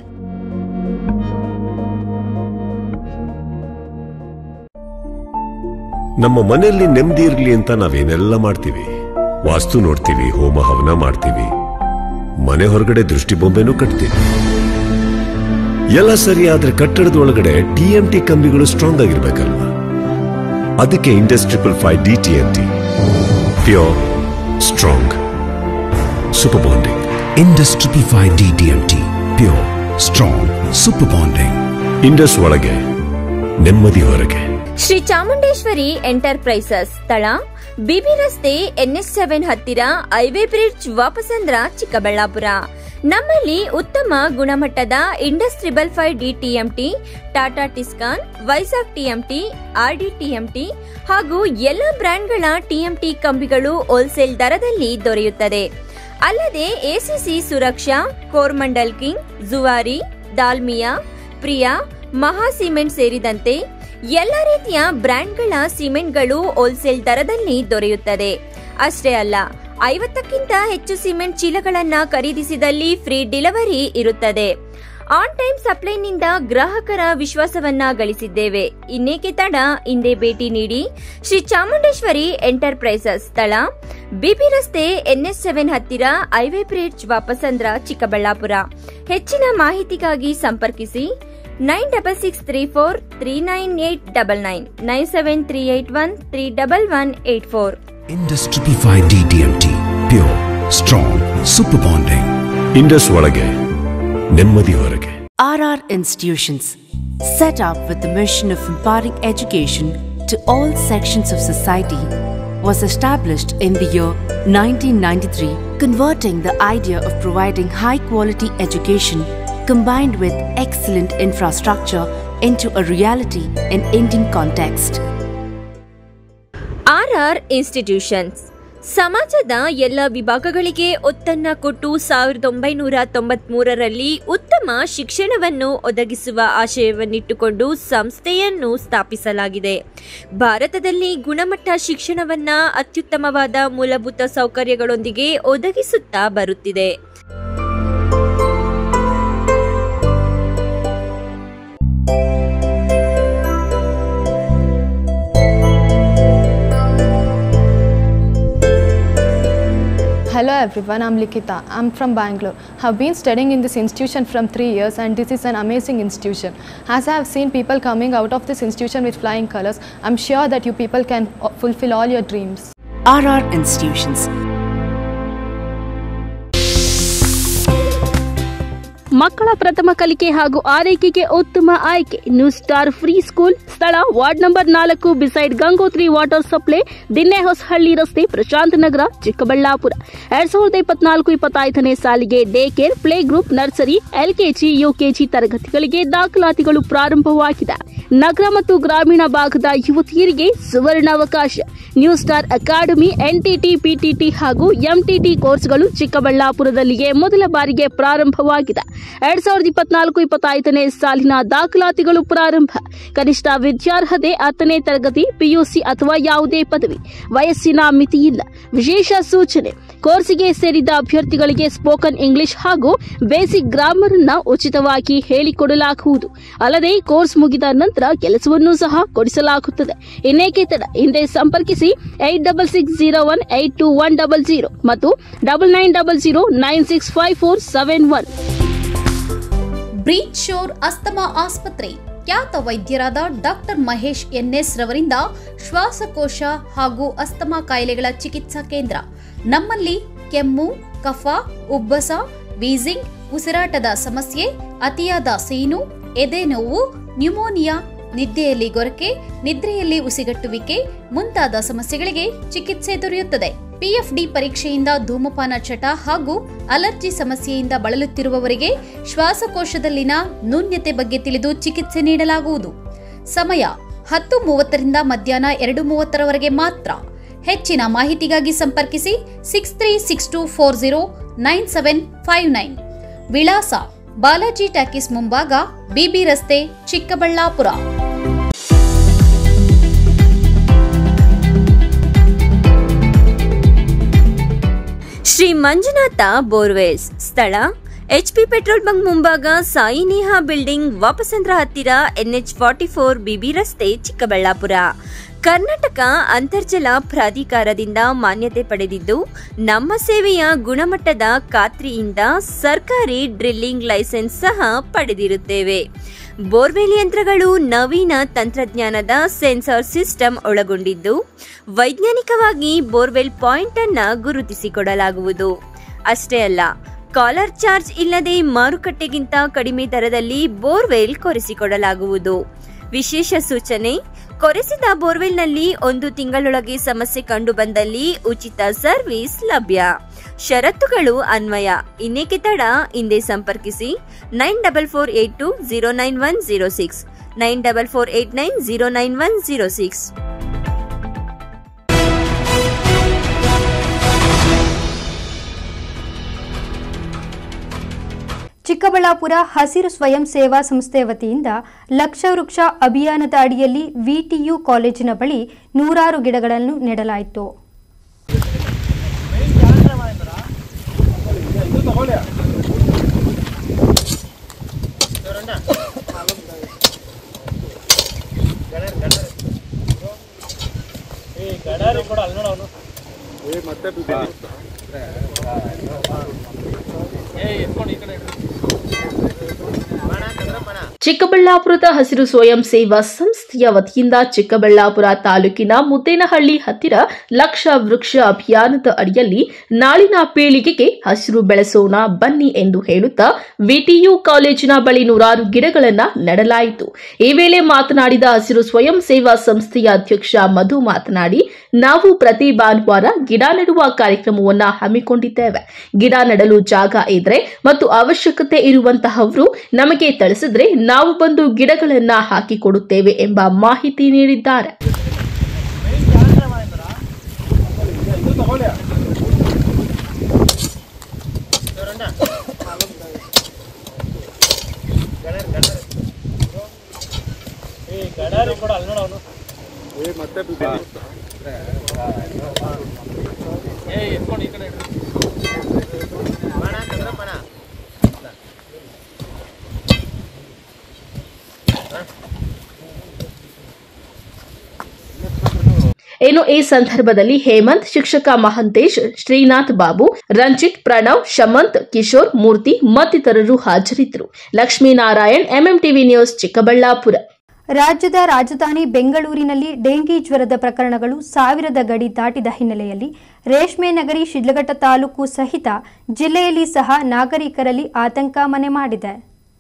ನಮ್ಮ ಮನೆಯಲ್ಲಿ ನೆಮ್ಮದಿ ಇರಲಿ ಅಂತ ನಾವೇನೆಲ್ಲ ಮಾಡ್ತೀವಿ ವಾಸ್ತು ನೋಡ್ತೀವಿ ಹೋಮ ಹವನ ಮಾಡ್ತೀವಿ ಮನೆ ಹೊರಗಡೆ ದೃಷ್ಟಿ ಬೊಂಬೆನೂ ಕಟ್ತೀವಿ ಎಲ್ಲ ಸರಿ ಆದ್ರೆ ಕಟ್ಟಡದ ಒಳಗಡೆ ಟಿಎಂಟಿ ಕಂಬಿಗಳು ಸ್ಟ್ರಾಂಗ್ ಆಗಿರ್ಬೇಕಲ್ವಾ ಅದಕ್ಕೆ Indus triple five D TMT pure strong super bonding Indus triple five D T pure strong super bonding Indus ಒಳಗೆ ನೆಮ್ಮದಿ ಹೊರಗೆ ಶ್ರೀ ಚಾಮುಂಡೇಶ್ವರಿ ಎಂಟರ್ಪ್ರೈಸಸ್ ಸ್ಥಳ ಬಿಬಿ ರಸ್ತೆ ಎನ್ಎಸ್ ಸೆವೆನ್ ಹತ್ತಿರ ಹೈವೇ ಬ್ರಿಡ್ಜ್ ವಾಪಸಂದ್ರ ಚಿಕ್ಕಬಳ್ಳಾಪುರ ನಮ್ಮಲ್ಲಿ ಉತ್ತಮ ಗುಣಮಟ್ಟದ Indus triple five D TMT Tata Tiscon Vizag TMT RD TMT ಹಾಗೂ ಎಲ್ಲ ಬ್ರ್ಯಾಂಡ್ಗಳ ಟಿಎಂಟಿ ಕಂಬಿಗಳು ಹೋಲ್ಸೇಲ್ ದರದಲ್ಲಿ ದೊರೆಯುತ್ತದೆ ಅಲ್ಲದೆ ACC Suraksha Coromandel king Zuari Dalmia Priya Maha cement ಸೇರಿದಂತೆ ಎಲ್ಲ ರೀತಿಯ ಬ್ರ್ಯಾಂಡ್ಗಳ ಸಿಮೆಂಟ್ಗಳು ಹೋಲ್ಸೇಲ್ ದರದಲ್ಲಿ ದೊರೆಯುತ್ತದೆ ಅಷ್ಟೇ ಅಲ್ಲ ಐವತ್ತಕ್ಕಿಂತ ಹೆಚ್ಚು ಸಿಮೆಂಟ್ ಚೀಲಗಳನ್ನ ಖರೀದಿಸಿದಲ್ಲಿ ಫ್ರೀ ಡೆಲಿವರಿ ಇರುತ್ತದೆ ಆನ್ ಟೈಮ್ ಸಪ್ಲೈನಿಂದ ಗ್ರಾಹಕರ ವಿಶ್ವಾಸವನ್ನ ಗಳಿಸಿದ್ದೇವೆ ಇನ್ನೇಕೆ ತಡ ಹಿಂದೆ ಭೇಟಿ ನೀಡಿ ಶ್ರೀ ಚಾಮುಂಡೇಶ್ವರಿ ಎಂಟರ್ಪ್ರೈಸಸ್ ಸ್ಥಳ ಬಿಬಿ ರಸ್ತೆ ಎನ್ಎಸ್ ಸೆವೆನ್ ಹತ್ತಿರ ಹೈವೇ ಬ್ರಿಡ್ಜ್ ವಾಪಸಂದ್ರ ಚಿಕ್ಕಬಳ್ಳಾಪುರ ಹೆಚ್ಚಿನ ಮಾಹಿತಿಗಾಗಿ ಸಂಪರ್ಕಿಸಿ nine double six three four three nine eight double nine nine seven three eight one three double one eight four Indus triple five D T pure strong super bonding Indus ಒಳಗೆ ನೆಮ್ಮದಿ ಹೊರಗೆ RR institutions set up with the mission of imparting education to all sections of society, was established in the year 1993, converting the idea of providing high quality education combined with excellent infrastructure into a reality in Indian context. RR institutions ಸಮಾಜದ ಎಲ್ಲ ವಿಭಾಗಗಳಿಗೆ ಒತ್ತನ್ನ ಕೊಟ್ಟು ಸಾವಿರದ ಒಂಬೈನೂರ ತೊಂಬತ್ಮೂರರಲ್ಲಿ ಉತ್ತಮ ಶಿಕ್ಷಣವನ್ನು ಒದಗಿಸುವ ಆಶಯವನ್ನಿಟ್ಟುಕೊಂಡು ಸಂಸ್ಥೆಯನ್ನು ಸ್ಥಾಪಿಸಲಾಗಿದೆ ಭಾರತದಲ್ಲಿ ಗುಣಮಟ್ಟ ಶಿಕ್ಷಣವನ್ನ ಅತ್ಯುತ್ತಮವಾದ ಮೂಲಭೂತ ಸೌಕರ್ಯಗಳೊಂದಿಗೆ ಒದಗಿಸುತ್ತಾ ಬರುತ್ತಿದೆ Hello everyone, I'm Likita. I'm from Bangalore. Have been studying in this institution from 3 years and this is an amazing institution. As I have seen people coming out of this institution with flying colors, I'm sure that you people can uh, fulfill all your dreams. RR Institutions. ಮಕ್ಕಳ ಪ್ರಥಮ ಕಲಿಕೆ ಹಾಗೂ ಆರೈಕೆಗೆ ಉತ್ತಮ ಆಯ್ಕೆ new star free school ಸ್ಥಳ ward number ನಾಲ್ಕು beside Gangotri water supply Dinne Hosahalli ರಸ್ತೆ ಪ್ರಶಾಂತ್ ನಗರ ಚಿಕ್ಕಬಳ್ಳಾಪುರ ಎರಡ್ ಸಾವಿರದ ಇಪ್ಪತ್ನಾಲ್ಕು ಇಪ್ಪತ್ತೈದನೇ ಸಾಲಿಗೆ day care play group nursery LKG UKG ತರಗತಿಗಳಿಗೆ ದಾಖಲಾತಿಗಳು ಪ್ರಾರಂಭವಾಗಿದೆ ನಗರ ಮತ್ತು ಗ್ರಾಮೀಣ ಭಾಗದ ಯುವತಿಯರಿಗೆ ಸುವರ್ಣಾವಕಾಶ new star academy NTT PTT ಹಾಗೂ ಎಂಟಿಟಿ ಕೋರ್ಸ್ಗಳು ಚಿಕ್ಕಬಳ್ಳಾಪುರದಲ್ಲಿಯೇ ಮೊದಲ ಬಾರಿಗೆ ಪ್ರಾರಂಭವಾಗಿದೆ ಎರಡ್ ಸಾವಿರದ ಇಪ್ಪತ್ನಾಲ್ಕು ಇಪ್ಪತ್ತೈದನೇ ಸಾಲಿನ ದಾಖಲಾತಿಗಳು ಪ್ರಾರಂಭ ಕನಿಷ್ಠ ವಿದ್ಯಾರ್ಹತೆ ಹತ್ತನೇ ತರಗತಿ ಪಿಯುಸಿ ಅಥವಾ ಯಾವುದೇ ಪದವಿ ವಯಸ್ಸಿನ ಮಿತಿ ಇಲ್ಲ ವಿಶೇಷ ಸೂಚನೆ ಕೋರ್ಸಿಗೆ ಸೇರಿದ ಅಭ್ಯರ್ಥಿಗಳಿಗೆ ಸ್ಪೋಕನ್ ಇಂಗ್ಲಿಷ್ ಹಾಗೂ ಬೇಸಿಕ್ ಗ್ರಾಮರ್ ಅನ್ನ ಉಚಿತವಾಗಿ ಹೇಳಿಕೊಡಲಾಗುವುದು ಅಲ್ಲದೆ ಕೋರ್ಸ್ ಮುಗಿದ ನಂತರ ಕೆಲಸವನ್ನು ಸಹ ಕೊಡಿಸಲಾಗುತ್ತದೆ ಇನ್ನೇಕೆ ತಡ ಹಿಂದೆ ಸಂಪರ್ಕಿಸಿ eight double six zero one eight two one double zero ಮತ್ತು double nine double zero nine six five four seven one ಬ್ರೀಚ್ ಶೋರ್ ಅಸ್ತಮಾ ಆಸ್ಪತ್ರೆ ಖ್ಯಾತ ವೈದ್ಯರಾದ ಡಾಕ್ಟರ್ ಮಹೇಶ್ ಎನ್ಎಸ್ ರವರಿಂದ ಶ್ವಾಸಕೋಶ ಹಾಗೂ ಅಸ್ತಮಾ ಕಾಯಿಲೆಗಳ ಚಿಕಿತ್ಸಾ ಕೇಂದ್ರ ನಮ್ಮಲ್ಲಿ ಕೆಮ್ಮು ಕಫ ಉಬ್ಬಸ ವೀಸಿಂಗ್ ಉಸಿರಾಟದ ಸಮಸ್ಯೆ ಅತಿಯಾದ ಸೀನು ಎದೆ ನೋವು ನ್ಯೂಮೋನಿಯಾ ನಿದ್ದೆಯಲ್ಲಿ ಗೊರಕೆ ನಿದ್ರೆಯಲ್ಲಿ ಉಸಿಗಟ್ಟುವಿಕೆ ಮುಂತಾದ ಸಮಸ್ಯೆಗಳಿಗೆ ಚಿಕಿತ್ಸೆ ದೊರೆಯುತ್ತದೆ ಪಿಎಫ್ಡಿ ಪರೀಕ್ಷೆಯಿಂದ ಧೂಮಪಾನ ಚಟ ಹಾಗೂ ಅಲರ್ಜಿ ಸಮಸ್ಯೆಯಿಂದ ಬಳಲುತ್ತಿರುವವರಿಗೆ ಶ್ವಾಸಕೋಶದಲ್ಲಿನ ನ್ಯೂನ್ಯತೆ ಬಗ್ಗೆ ತಿಳಿದು ಚಿಕಿತ್ಸೆ ನೀಡಲಾಗುವುದು ಸಮಯ ಹತ್ತು ಮೂವತ್ತರಿಂದ ಮಧ್ಯಾಹ್ನ ಎರಡು ಮೂವತ್ತರವರೆಗೆ ಮಾತ್ರ ಹೆಚ್ಚಿನ ಮಾಹಿತಿಗಾಗಿ ಸಂಪರ್ಕಿಸಿ six three six two four zero nine seven five nine ವಿಳಾಸ ಬಾಲಾಜಿ ಟ್ಯಾಕಿಸ್ ಮುಂಭಾಗ ಬಿಬಿ ರಸ್ತೆ ಚಿಕ್ಕಬಳ್ಳಾಪುರ ಶ್ರೀ ಮಂಜುನಾಥ ಬೋರ್ವೆಲ್ಸ್ ಸ್ಥಳ ಎಚ್ಪಿ ಪೆಟ್ರೋಲ್ ಬಂಕ್ ಮುಂಭಾಗ ಸಾಯಿ ನೇಹಾ ಬಿಲ್ಡಿಂಗ್ ವಾಪಸಂದ್ರ ಹತ್ತಿರ ಎನ್ಎಚ್ ಫಾರ್ಟಿ ಫೋರ್ ಬಿಬಿ ರಸ್ತೆ ಚಿಕ್ಕಬಳ್ಳಾಪುರ ಕರ್ನಾಟಕ ಅಂತರ್ಜಲ ಪ್ರಾಧಿಕಾರದಿಂದ ಮಾನ್ಯತೆ ಪಡೆದಿದ್ದು ನಮ್ಮ ಸೇವೆಯ ಗುಣಮಟ್ಟದ ಖಾತ್ರಿಯಿಂದ ಸರ್ಕಾರಿ ಡ್ರಿಲ್ಲಿಂಗ್ ಲೈಸೆನ್ಸ್ ಸಹ ಪಡೆದಿರುತ್ತೇವೆ ಬೋರ್ವೆಲ್ ಯಂತ್ರಗಳು ನವೀನ ತಂತ್ರಜ್ಞಾನದ ಸೆನ್ಸಾರ್ ಸಿಸ್ಟಮ್ ಒಳಗೊಂಡಿದ್ದು ವೈಜ್ಞಾನಿಕವಾಗಿ ಬೋರ್ವೆಲ್ ಪಾಯಿಂಟ್ ಅನ್ನ ಗುರುತಿಸಿಕೊಡಲಾಗುವುದು ಅಷ್ಟೇ ಅಲ್ಲ ಕಾಲರ್ ಚಾರ್ಜ್ ಇಲ್ಲದೆ ಮಾರುಕಟ್ಟೆಗಿಂತ ಕಡಿಮೆ ದರದಲ್ಲಿ ಬೋರ್ವೆಲ್ ಕೊರೆಸಿಕೊಡಲಾಗುವುದು ವಿಶೇಷ ಸೂಚನೆ ಕೊರೆಸಿದ ಬೋರ್ವೆಲ್ನಲ್ಲಿ ಒಂದು ತಿಂಗಳೊಳಗೆ ಸಮಸ್ಯೆ ಕಂಡುಬಂದಲ್ಲಿ ಉಚಿತ ಸರ್ವಿಸ್ ಲಭ್ಯ ಷರತ್ತುಗಳು ಅನ್ವಯ ಇನ್ನೇಕೆ ತಡ ಹಿಂದೆ ಸಂಪರ್ಕಿಸಿ nine double four eight two zero nine one zero six nine double four eight nine zero nine one zero six Chikkaballapur ಹಸಿರು ಸ್ವಯಂ ಸೇವಾ ಸಂಸ್ಥೆ ವತಿಯಿಂದ ಲಕ್ಷ ವೃಕ್ಷ ಅಭಿಯಾನದ ಅಡಿಯಲ್ಲಿ ವಿಟಿಯು ಕಾಲೇಜಿನ ಬಳಿ ನೂರಾರು ಗಿಡಗಳನ್ನು ನೆಡಲಾಯಿತು ಚಿಕ್ಕಬಳ್ಳಾಪುರದ ಹಸಿರು ಸ್ವಯಂ ಸೇವಾ ಸಂಸ್ಥೆ ಸಂಸ್ಥೆಯ ವತಿಯಿಂದ ಚಿಕ್ಕಬಳ್ಳಾಪುರ ತಾಲೂಕಿನ ಮುದ್ದೇನಹಳ್ಳಿ ಹತ್ತಿರ ಲಕ್ಷ ವೃಕ್ಷ ಅಭಿಯಾನದ ಅಡಿಯಲ್ಲಿ ನಾಳಿನ ಪೀಳಿಗೆಗೆ ಹಸಿರು ಬೆಳೆಸೋಣ ಬನ್ನಿ ಎಂದು ಹೇಳುತ್ತಾ ವಿಟಿಯು ಕಾಲೇಜಿನ ಬಳಿ ನೂರಾರು ಗಿಡಗಳನ್ನು ನೆಡಲಾಯಿತು ಈ ವೇಳೆ ಮಾತನಾಡಿದ ಹಸಿರು ಸ್ವಯಂ ಸೇವಾ ಸಂಸ್ಥೆಯ ಅಧ್ಯಕ್ಷ ಮಧು ಮಾತನಾಡಿ ನಾವು ಪ್ರತಿ ಭಾನುವಾರ ಗಿಡ ನೆಡುವ ಕಾರ್ಯಕ್ರಮವನ್ನ ಹಮ್ಮಿಕೊಂಡಿದ್ದೇವೆ ಗಿಡ ನೆಡಲು ಜಾಗ ಇದ್ರೆ ಮತ್ತು ಅವಶ್ಯಕತೆ ಇರುವಂತಹವರು ನಮಗೆ ತಿಳಿಸಿದ್ರೆ ನಾವು ಬಂದು ಗಿಡಗಳನ್ನ ಹಾಕಿಕೊಡುತ್ತೇವೆ ಎಂಬ ಮಾಹಿತಿ ನೀಡಿದ್ದಾರೆ ಇನ್ನು ಈ ಸಂದರ್ಭದಲ್ಲಿ ಹೇಮಂತ್ ಶಿಕ್ಷಕ ಮಹಂತೇಶ್ ಶ್ರೀನಾಥ್ ಬಾಬು ರಂಜಿತ್ ಪ್ರಣವ್ ಶಮಂತ್ ಕಿಶೋರ್ ಮೂರ್ತಿ ಮತ್ತಿತರರು ಹಾಜರಿದ್ದರು ಲಕ್ಷ್ಮೀನಾರಾಯಣ್ ಎಂಎಂಟಿವಿ ನ್ಯೂಸ್ ಚಿಕ್ಕಬಳ್ಳಾಪುರ ರಾಜ್ಯದ ರಾಜಧಾನಿ ಬೆಂಗಳೂರಿನಲ್ಲಿ ಡೆಂಗಿ ಜ್ವರದ ಪ್ರಕರಣಗಳು ಸಾವಿರದ ಗಡಿ ದಾಟಿದ ಹಿನ್ನೆಲೆಯಲ್ಲಿ ರೇಷ್ಮೆ ನಗರಿ ಶಿಡ್ಲಘಟ್ಟ ತಾಲೂಕು ಸಹಿತ ಜಿಲ್ಲೆಯಲ್ಲಿ ಸಹ ನಾಗರಿಕರಲ್ಲಿ ಆತಂಕ ಮನೆ ಮಾಡಿದೆ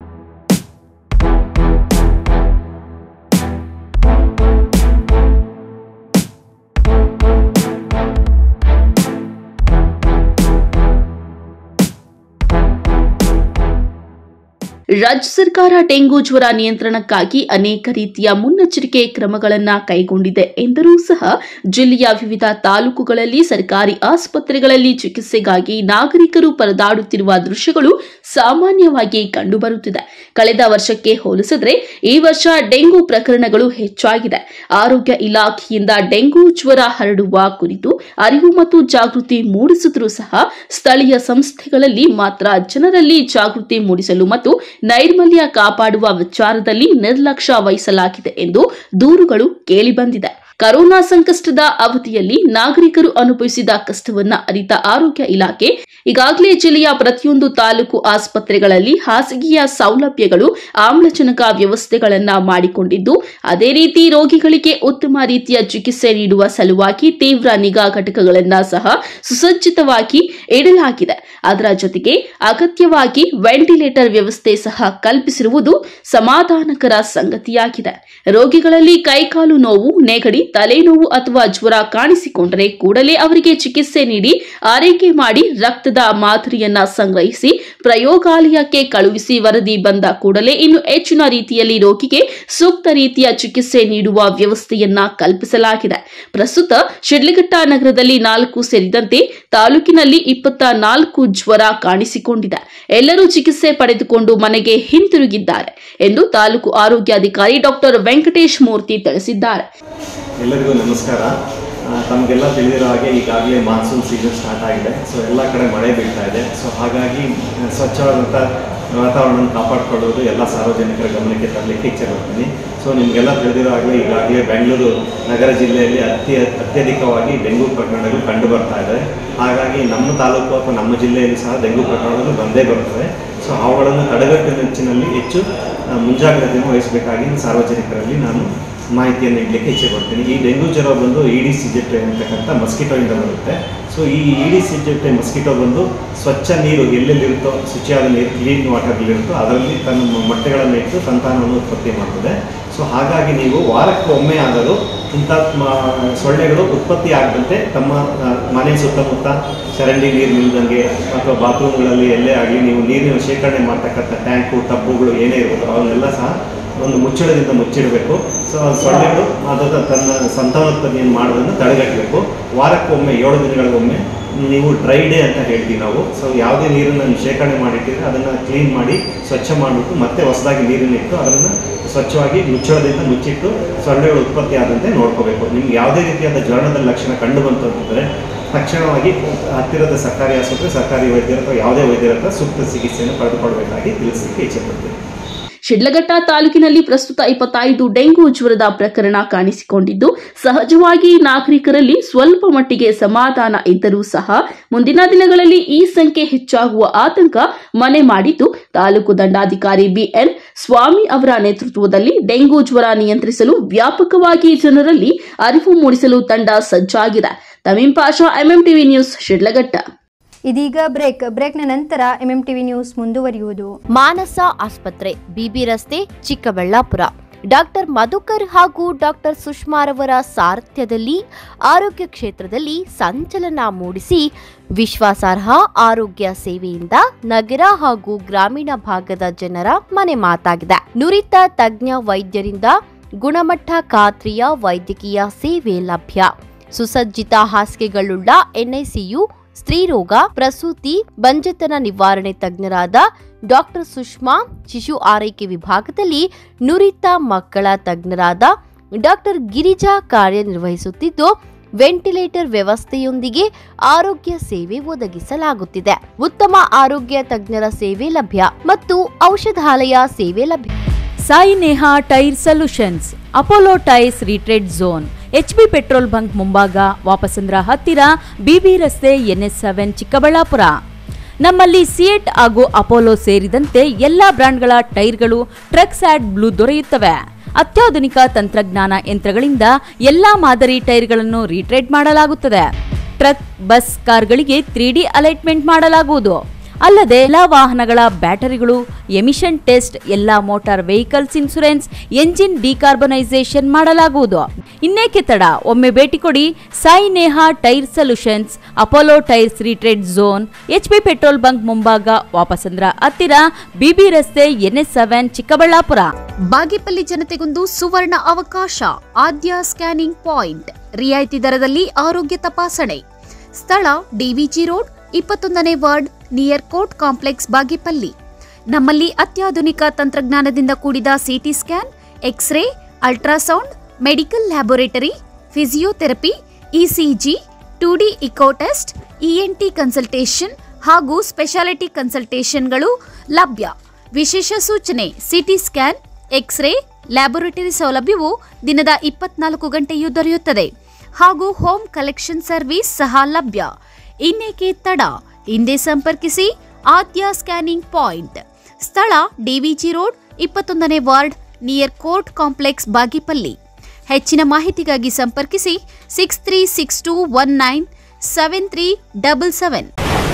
ರಾಜ್ಯ ಸರ್ಕಾರ ಡೆಂಗು ಜ್ವರ ನಿಯಂತ್ರಣಕ್ಕಾಗಿ ಅನೇಕ ರೀತಿಯ ಮುನ್ನೆಚ್ಚರಿಕೆ ಕ್ರಮಗಳನ್ನ ಕೈಗೊಂಡಿದೆ ಎಂದರೂ ಸಹ ಜಿಲ್ಲೆಯ ವಿವಿಧ ತಾಲೂಕುಗಳಲ್ಲಿ ಸರ್ಕಾರಿ ಆಸ್ಪತ್ರೆಗಳಲ್ಲಿ ಚಿಕಿತ್ಸೆಗಾಗಿ ನಾಗರಿಕರು ಪರದಾಡುತ್ತಿರುವ ದೃಶ್ಯಗಳು ಸಾಮಾನ್ಯವಾಗಿ ಕಂಡುಬರುತ್ತಿದೆ ಕಳೆದ ವರ್ಷಕ್ಕೆ ಹೋಲಿಸಿದ್ರೆ ಈ ವರ್ಷ ಡೆಂಗು ಪ್ರಕರಣಗಳು ಹೆಚ್ಚಾಗಿದೆ ಆರೋಗ್ಯ ಇಲಾಖೆಯಿಂದ ಡೆಂಗು ಜ್ವರ ಹರಡುವ ಕುರಿತು ಅರಿವು ಮತ್ತು ಜಾಗೃತಿ ಮೂಡಿಸಿದ್ರೂ ಸಹ ಸ್ಥಳೀಯ ಸಂಸ್ಥೆಗಳಲ್ಲಿ ಮಾತ್ರ ಜನರಲ್ಲಿ ಜಾಗೃತಿ ಮೂಡಿಸಲು ಮತ್ತು ನೈರ್ಮಲ್ಯ ಕಾಪಾಡುವ ವಿಚಾರದಲ್ಲಿ ನಿರ್ಲಕ್ಷ್ಯ ವಹಿಸಲಾಗಿದೆ ಎಂದು ದೂರುಗಳು ಕೇಳಿಬಂದಿದೆ ಕರೋನಾ ಸಂಕಷ್ಟದ ಅವಧಿಯಲ್ಲಿ ನಾಗರಿಕರು ಅನುಭವಿಸಿದ ಕಷ್ಟವನ್ನ ಅರಿತ ಆರೋಗ್ಯ ಇಲಾಖೆ ಈಗಾಗಲೇ ಜಿಲ್ಲೆಯ ಪ್ರತಿಯೊಂದು ತಾಲೂಕು ಆಸ್ಪತ್ರೆಗಳಲ್ಲಿ ಹಾಸಿಗೆಯ ಸೌಲಭ್ಯಗಳು ಆಮ್ಲಜನಕ ವ್ಯವಸ್ಥೆಗಳನ್ನ ಮಾಡಿಕೊಂಡಿದ್ದು ಅದೇ ರೀತಿ ರೋಗಿಗಳಿಗೆ ಉತ್ತಮ ರೀತಿಯ ಚಿಕಿತ್ಸೆ ನೀಡುವ ಸಲುವಾಗಿ ತೀವ್ರ ನಿಗಾ ಘಟಕಗಳನ್ನ ಸಹ ಸುಸಜ್ಜಿತವಾಗಿ ಇಡಲಾಗಿದೆ ಅದರ ಜೊತೆಗೆ ಅಗತ್ಯವಾಗಿ ವೆಂಟಿಲೇಟರ್ ವ್ಯವಸ್ಥೆ ಸಹ ಕಲ್ಪಿಸಿರುವುದು ಸಮಾಧಾನಕರ ಸಂಗತಿಯಾಗಿದೆ ರೋಗಿಗಳಲ್ಲಿ ಕೈಕಾಲು ನೋವು ನೆಗಡಿ ತಲೆನೋವು ಅಥವಾ ಜ್ವರ ಕಾಣಿಸಿಕೊಂಡರೆ ಕೂಡಲೇ ಅವರಿಗೆ ಚಿಕಿತ್ಸೆ ನೀಡಿ ಆರೈಕೆ ಮಾಡಿ ರಕ್ತದ ಮಾದರಿಯನ್ನ ಸಂಗ್ರಹಿಸಿ ಪ್ರಯೋಗಾಲಯಕ್ಕೆ ಕಳುಹಿಸಿ ವರದಿ ಬಂದ ಕೂಡಲೇ ಇನ್ನು ಹೆಚ್ಚಿನ ರೀತಿಯಲ್ಲಿ ರೋಗಿಗೆ ಸೂಕ್ತ ರೀತಿಯ ಚಿಕಿತ್ಸೆ ನೀಡುವ ವ್ಯವಸ್ಥೆಯನ್ನ ಕಲ್ಪಿಸಲಾಗಿದೆ ಪ್ರಸ್ತುತ ಶಿಡ್ಲಘಟ್ಟ ನಗರದಲ್ಲಿ ನಾಲ್ಕು ಸೇರಿದಂತೆ ತಾಲೂಕಿನಲ್ಲಿ ಇಪ್ಪತ್ತ ನಾಲ್ಕು ಜ್ವರ ಕಾಣಿಸಿಕೊಂಡಿದೆ ಎಲ್ಲರೂ ಚಿಕಿತ್ಸೆ ಪಡೆದುಕೊಂಡು ಮನೆಗೆ ಹಿಂತಿರುಗಿದ್ದಾರೆ ಎಂದು ತಾಲೂಕು ಆರೋಗ್ಯಾಧಿಕಾರಿ ಡಾಕ್ಟರ್ ವೆಂಕಟೇಶ್ ಮೂರ್ತಿ ತಿಳಿಸಿದ್ದಾರೆ ಎಲ್ಲರಿಗೂ ನಮಸ್ಕಾರ ಆ, ತಮಗೆಲ್ಲ ತಿಳಿದಿರೋ ಹಾಗೆ ಈಗಾಗಲೇ ಮಾನ್ಸೂನ್ ಸೀಸನ್ ಸ್ಟಾರ್ಟ್ ಆಗಿದೆ ಸೊ ಎಲ್ಲ ಕಡೆ ಮಳೆ ಬೀಳ್ತಾ ಇದೆ ಸೊ ಹಾಗಾಗಿ ಆ, ಸ್ವಚ್ಛವಾದಂಥ ವಾತಾವರಣ ಕಾಪಾಡಿಕೊಳ್ಳೋದು ಎಲ್ಲ ಸಾರ್ವಜನಿಕರ ಗಮನಕ್ಕೆ ತರಲಿಕ್ಕೆ ಇಚ್ಛೆ ಪಡ್ತೀನಿ ಸೊ ನಿಮಗೆಲ್ಲ ತಿಳಿದಿರೋ ಹಾಗೆ ಈಗಾಗಲೇ ಬೆಂಗಳೂರು ನಗರ ಜಿಲ್ಲೆಯಲ್ಲಿ ಅತ್ಯ ಅತ್ಯಧಿಕವಾಗಿ ಡೆಂಗು ಪ್ರಕರಣಗಳು ಕಂಡು ಬರ್ತಾ ಇದೆ ಹಾಗಾಗಿ ನಮ್ಮ ತಾಲೂಕು ಅಥವಾ ನಮ್ಮ ಜಿಲ್ಲೆಯಲ್ಲಿ ಸಹ ಡೆಂಗು ಪ್ರಕರಣಗಳು ಬಂದೇ ಬರುತ್ತವೆ ಸೊ ಅವುಗಳನ್ನು ತಡೆಗಟ್ಟುವ ನಿಟ್ಟಿನಲ್ಲಿ ಹೆಚ್ಚು ಆ, ಮುಂಜಾಗ್ರತೆಯನ್ನು ವಹಿಸಬೇಕಾಗಿ ಸಾರ್ವಜನಿಕರಲ್ಲಿ ನಾನು ಮಾಹಿತಿಯನ್ನು ನೀಡಲಿಕ್ಕೆ ಇಚ್ಛೆ ಪಡ್ತೀನಿ ಈ ಡೆಂಗು ಜ್ವರ ಬಂದು ಇಡಿ ಸಿಜೆಟೆ ಅಂತಕ್ಕಂಥ ಮಸ್ಕಿಟೋಯಿಂದ ಬರುತ್ತೆ ಸೊ ಈ ಇಡಿ ಸಿಜೆಟೆ ಮಸ್ಕಿಟೋ ಬಂದು ಸ್ವಚ್ಛ ನೀರು ಎಲ್ಲೆಲ್ಲಿರುತ್ತೋ ಶುಚಿಯಾದ ನೀರು ಕ್ಲೀನ್ ವಾಟರ್ಲಿರುತ್ತೋ ಅದರಲ್ಲಿ ತನ್ನ ಮೊಟ್ಟೆಗಳನ್ನು ಇಟ್ಟು ಸಂತಾನವನ್ನು ಉತ್ಪತ್ತಿ ಮಾಡ್ತದೆ ಸೊ ಹಾಗಾಗಿ ನೀವು ವಾರಕ್ಕೆ ಒಮ್ಮೆ ಆದರೂ ಇಂಥ ಮ- ಸೊಳ್ಳೆಗಳು ಉತ್ಪತ್ತಿ ಆಗದಂತೆ ತಮ್ಮ ಆ, ಮನೆ ಸುತ್ತಮುತ್ತ ಚರಂಡಿ ನೀರು ನಿಲ್ದಂಗೆ ಅಥವಾ ಬಾತ್ರೂಮ್ಗಳಲ್ಲಿ ಎಲ್ಲೇ ಆಗಲಿ ನೀವು ನೀರಿನ ಶೇಖರಣೆ ಮಾಡ್ತಕ್ಕಂಥ ಟ್ಯಾಂಕು ಟಬ್ಬುಗಳು ಏನೇ ಇರ್ಬೋದು ಅವನ್ನೆಲ್ಲ ಸಹ ಒಂದು ಮುಚ್ಚಳದಿಂದ ಮುಚ್ಚಿಡಬೇಕು ಸೊ ಆ ಸೊಳ್ಳೆಗಳು ಅದು ತನ್ನ ಸಂತಾನೋತ್ಪತ್ತಿಯನ್ನು ಮಾಡೋದನ್ನು ತಡೆಗಟ್ಟಬೇಕು ವಾರಕ್ಕೊಮ್ಮೆ ಏಳು ದಿನಗಳಿಗೊಮ್ಮೆ ನೀವು ಡ್ರೈ ಡೇ ಅಂತ ಹೇಳ್ತೀವಿ ನಾವು ಸೊ ಯಾವುದೇ ನೀರನ್ನು ನೀವು ಶೇಖರಣೆ ಮಾಡಿಟ್ಟಿದ್ರೆ ಅದನ್ನು ಕ್ಲೀನ್ ಮಾಡಿ ಸ್ವಚ್ಛ ಮಾಡಿಬಿಟ್ಟು ಮತ್ತೆ ಹೊಸದಾಗಿ ನೀರನ್ನಿಟ್ಟು ಅದನ್ನು ಸ್ವಚ್ಛವಾಗಿ ಮುಚ್ಚಳದಿಂದ ಮುಚ್ಚಿಟ್ಟು ಸೊಳ್ಳೆಗಳು ಉತ್ಪತ್ತಿ ಆದಂತೆ ನೋಡ್ಕೋಬೇಕು ನಿಮ್ಗೆ ಯಾವುದೇ ರೀತಿಯಾದ ಜ್ವರದ ಲಕ್ಷಣ ಕಂಡು ಬಂತು ಅಂತಂದರೆ ತಕ್ಷಣವಾಗಿ ಹತ್ತಿರದ ಸರ್ಕಾರಿ ಆಸ್ಪತ್ರೆ ಸರ್ಕಾರಿ ವೈದ್ಯರ ಅಥವಾ ಯಾವುದೇ ವೈದ್ಯರ ಹತ್ರ ಸೂಕ್ತ ಚಿಕಿತ್ಸೆಯನ್ನು ಪಡೆದುಕೊಳ್ಬೇಕಾಗಿ ತಿಳಿಸಲಿಕ್ಕೆ ಇಚ್ಛೆ ಪಡ್ತೀನಿ ಶಿಡ್ಲಘಟ್ಟ ತಾಲೂಕಿನಲ್ಲಿ ಪ್ರಸ್ತುತ ಇಪ್ಪತ್ತೈದು ಡೆಂಗು ಜ್ವರದ ಪ್ರಕರಣ ಕಾಣಿಸಿಕೊಂಡಿದ್ದು ಸಹಜವಾಗಿ ನಾಗರಿಕರಲ್ಲಿ ಸ್ವಲ್ಪ ಮಟ್ಟಿಗೆ ಸಮಾಧಾನ ಇದ್ದರೂ ಸಹ ಮುಂದಿನ ದಿನಗಳಲ್ಲಿ ಈ ಸಂಖ್ಯೆ ಹೆಚ್ಚಾಗುವ ಆತಂಕ ಮನೆ ಮಾಡಿದ್ದು ತಾಲೂಕು ದಂಡಾಧಿಕಾರಿ ಬಿಎನ್ ಸ್ವಾಮಿ ಅವರ ನೇತೃತ್ವದಲ್ಲಿ ಡೆಂಗು ಜ್ವರ ನಿಯಂತ್ರಿಸಲು ವ್ಯಾಪಕವಾಗಿ ಜನರಲ್ಲಿ ಅರಿವು ಮೂಡಿಸಲು ತಂಡ ಸಜ್ಜಾಗಿದೆ ತಮೀಂ ಪಾಷಾ ಎಂಎಂಟಿವಿ ನ್ಯೂಸ್ ಶಿಡ್ಲಘಟ್ಟ ಇದೀಗ ಬ್ರೇಕ್ ಬ್ರೇಕ್ನ ನಂತರ ಎಂಎಂ ಟಿವಿ ನ್ಯೂಸ್ ಮುಂದುವರಿಯುವುದು ಮಾನಸ ಆಸ್ಪತ್ರೆ ಬಿಬಿ ರಸ್ತೆ ಚಿಕ್ಕಬಳ್ಳಾಪುರ ಡಾಕ್ಟರ್ ಮಧುಕರ್ ಹಾಗೂ ಡಾಕ್ಟರ್ ಸುಷ್ಮಾರವರ ಸಾರಥ್ಯದಲ್ಲಿ ಆರೋಗ್ಯ ಕ್ಷೇತ್ರದಲ್ಲಿ ಸಂಚಲನ ಮೂಡಿಸಿ ವಿಶ್ವಾಸಾರ್ಹ ಆರೋಗ್ಯ ಸೇವೆಯಿಂದ ನಗರ ಹಾಗೂ ಗ್ರಾಮೀಣ ಭಾಗದ ಜನರ ಮನೆ ಮಾತಾಗಿದೆ ನುರಿತ ತಜ್ಞ ವೈದ್ಯರಿಂದ ಗುಣಮಟ್ಟ ಖಾತ್ರಿಯ ವೈದ್ಯಕೀಯ ಸೇವೆ ಲಭ್ಯ ಸುಸಜ್ಜಿತ ಹಾಸಿಗೆಗಳುಳ್ಳ ಎನ್ಐಸಿಯು ಸ್ತ್ರೀರೋಗ ಪ್ರಸೂತಿ ಬಂಜೆತನ ನಿವಾರಣೆ ತಜ್ಞರಾದ ಡಾಕ್ಟರ್ ಸುಷ್ಮಾ ಶಿಶು ಆರೈಕೆ ವಿಭಾಗದಲ್ಲಿ ನುರಿತ ಮಕ್ಕಳ ತಜ್ಞರಾದ ಡಾಕ್ಟರ್ ಗಿರಿಜಾ ಕಾರ್ಯನಿರ್ವಹಿಸುತ್ತಿದ್ದು ವೆಂಟಿಲೇಟರ್ ವ್ಯವಸ್ಥೆಯೊಂದಿಗೆ ಆರೋಗ್ಯ ಸೇವೆ ಒದಗಿಸಲಾಗುತ್ತಿದೆ ಉತ್ತಮ ಆರೋಗ್ಯ ತಜ್ಞರ ಸೇವೆ ಲಭ್ಯ ಮತ್ತು ಔಷಧಾಲಯ ಸೇವೆ ಲಭ್ಯ Sai Neha tyre solutions Apollo tyres retread zone HB petrol bunk ಮುಂಭಾಗ ವಾಪಸಂದ್ರ ಹತ್ತಿರ ಬಿಬಿ ರಸ್ತೆ ಎನ್ಎಸ್ ಸೆವೆನ್ ಚಿಕ್ಕಬಳ್ಳಾಪುರ ನಮ್ಮಲ್ಲಿ ಸಿಯೆಟ್ ಹಾಗೂ ಅಪೋಲೋ ಸೇರಿದಂತೆ ಎಲ್ಲಾ ಬ್ರಾಂಡ್ಗಳ ಟೈರ್ಗಳು ಟ್ರಕ್ಸ್ ಆಡ್ ಬ್ಲೂ ದೊರೆಯುತ್ತವೆ ಅತ್ಯಾಧುನಿಕ ತಂತ್ರಜ್ಞಾನ ಯಂತ್ರಗಳಿಂದ ಎಲ್ಲಾ ಮಾದರಿ ಟೈರ್ಗಳನ್ನು ರೀಟ್ರೇಡ್ ಮಾಡಲಾಗುತ್ತದೆ ಟ್ರಕ್ ಬಸ್ ಕಾರ್ಗಳಿಗೆ ತ್ರೀ ಡಿ ಅಲೈಟ್ಮೆಂಟ್ ಮಾಡಲಾಗುವುದು ಅಲ್ಲದೆ ಎಲ್ಲ ವಾಹನಗಳ ಬ್ಯಾಟರಿಗಳು ಎಮಿಷನ್ ಟೆಸ್ಟ್ ಎಲ್ಲ motor vehicles insurance engine decarbonisation ಮಾಡಲಾಗುವುದು ಇನ್ನೇಕೆ ತಡ ಒಮ್ಮೆ ಭೇಟಿ ಕೊಡಿ Sai Neha tyre solutions Apollo tyres retread zone HP petrol bunk ಮುಂಭಾಗ ವಾಪಸಂದ್ರ ಹತ್ತಿರ ಬಿಬಿ ರಸ್ತೆ ಎನ್ಎಸ್ ಸೆವೆನ್ ಚಿಕ್ಕಬಳ್ಳಾಪುರ ಬಾಗೇಪಲ್ಲಿ ಜನತೆಗೊಂದು ಸುವರ್ಣ ಅವಕಾಶ ಆದ್ಯ ಸ್ಕ್ಯಾನಿಂಗ್ ಪಾಯಿಂಟ್ ರಿಯಾಯಿತಿ ದರದಲ್ಲಿ ಆರೋಗ್ಯ ತಪಾಸಣೆ ಸ್ಥಳ ಡಿವಿಜಿ ರೋಡ್ ಇಪ್ಪತ್ತೊಂದನೇ ward near court complex Bagepalli ನಮ್ಮಲ್ಲಿ ಅತ್ಯಾಧುನಿಕ ತಂತ್ರಜ್ಞಾನದಿಂದ ಕೂಡಿದ CT scan X ray ultrasound medical laboratory physiotherapy ECG two D echo test ENT consultation ಹಾಗೂ ಸ್ಪೆಷಾಲಿಟಿ ಕನ್ಸಲ್ಟೇಷನ್ಗಳು ಲಭ್ಯ ವಿಶೇಷ ಸೂಚನೆ ಸಿಟಿ ಸ್ಕ್ಯಾನ್ ಎಕ್ಸ್ರೇ ಲ್ಯಾಬೊರೇಟರಿ ಸೌಲಭ್ಯವು ದಿನದ ಇಪ್ಪತ್ನಾಲ್ಕು ಗಂಟೆಯೂ ದೊರೆಯುತ್ತದೆ ಹಾಗೂ ಹೋಮ್ ಕಲೆಕ್ಷನ್ ಸರ್ವಿಸ್ ಸಹ ಲಭ್ಯ ಇನ್ನೇಕೆ ತಡ ಹಿಂದೆ ಸಂಪರ್ಕಿಸಿ ಆದ್ಯ ಸ್ಕ್ಯಾನಿಂಗ್ ಪಾಯಿಂಟ್ ಸ್ಥಳ ಡಿವಿಜಿ ರೋಡ್ ಇಪ್ಪತ್ತೊಂದನೇ ward near court complex Bagepalli ಹೆಚ್ಚಿನ ಮಾಹಿತಿಗಾಗಿ ಸಂಪರ್ಕಿಸಿ six three six two one nine seven three double seven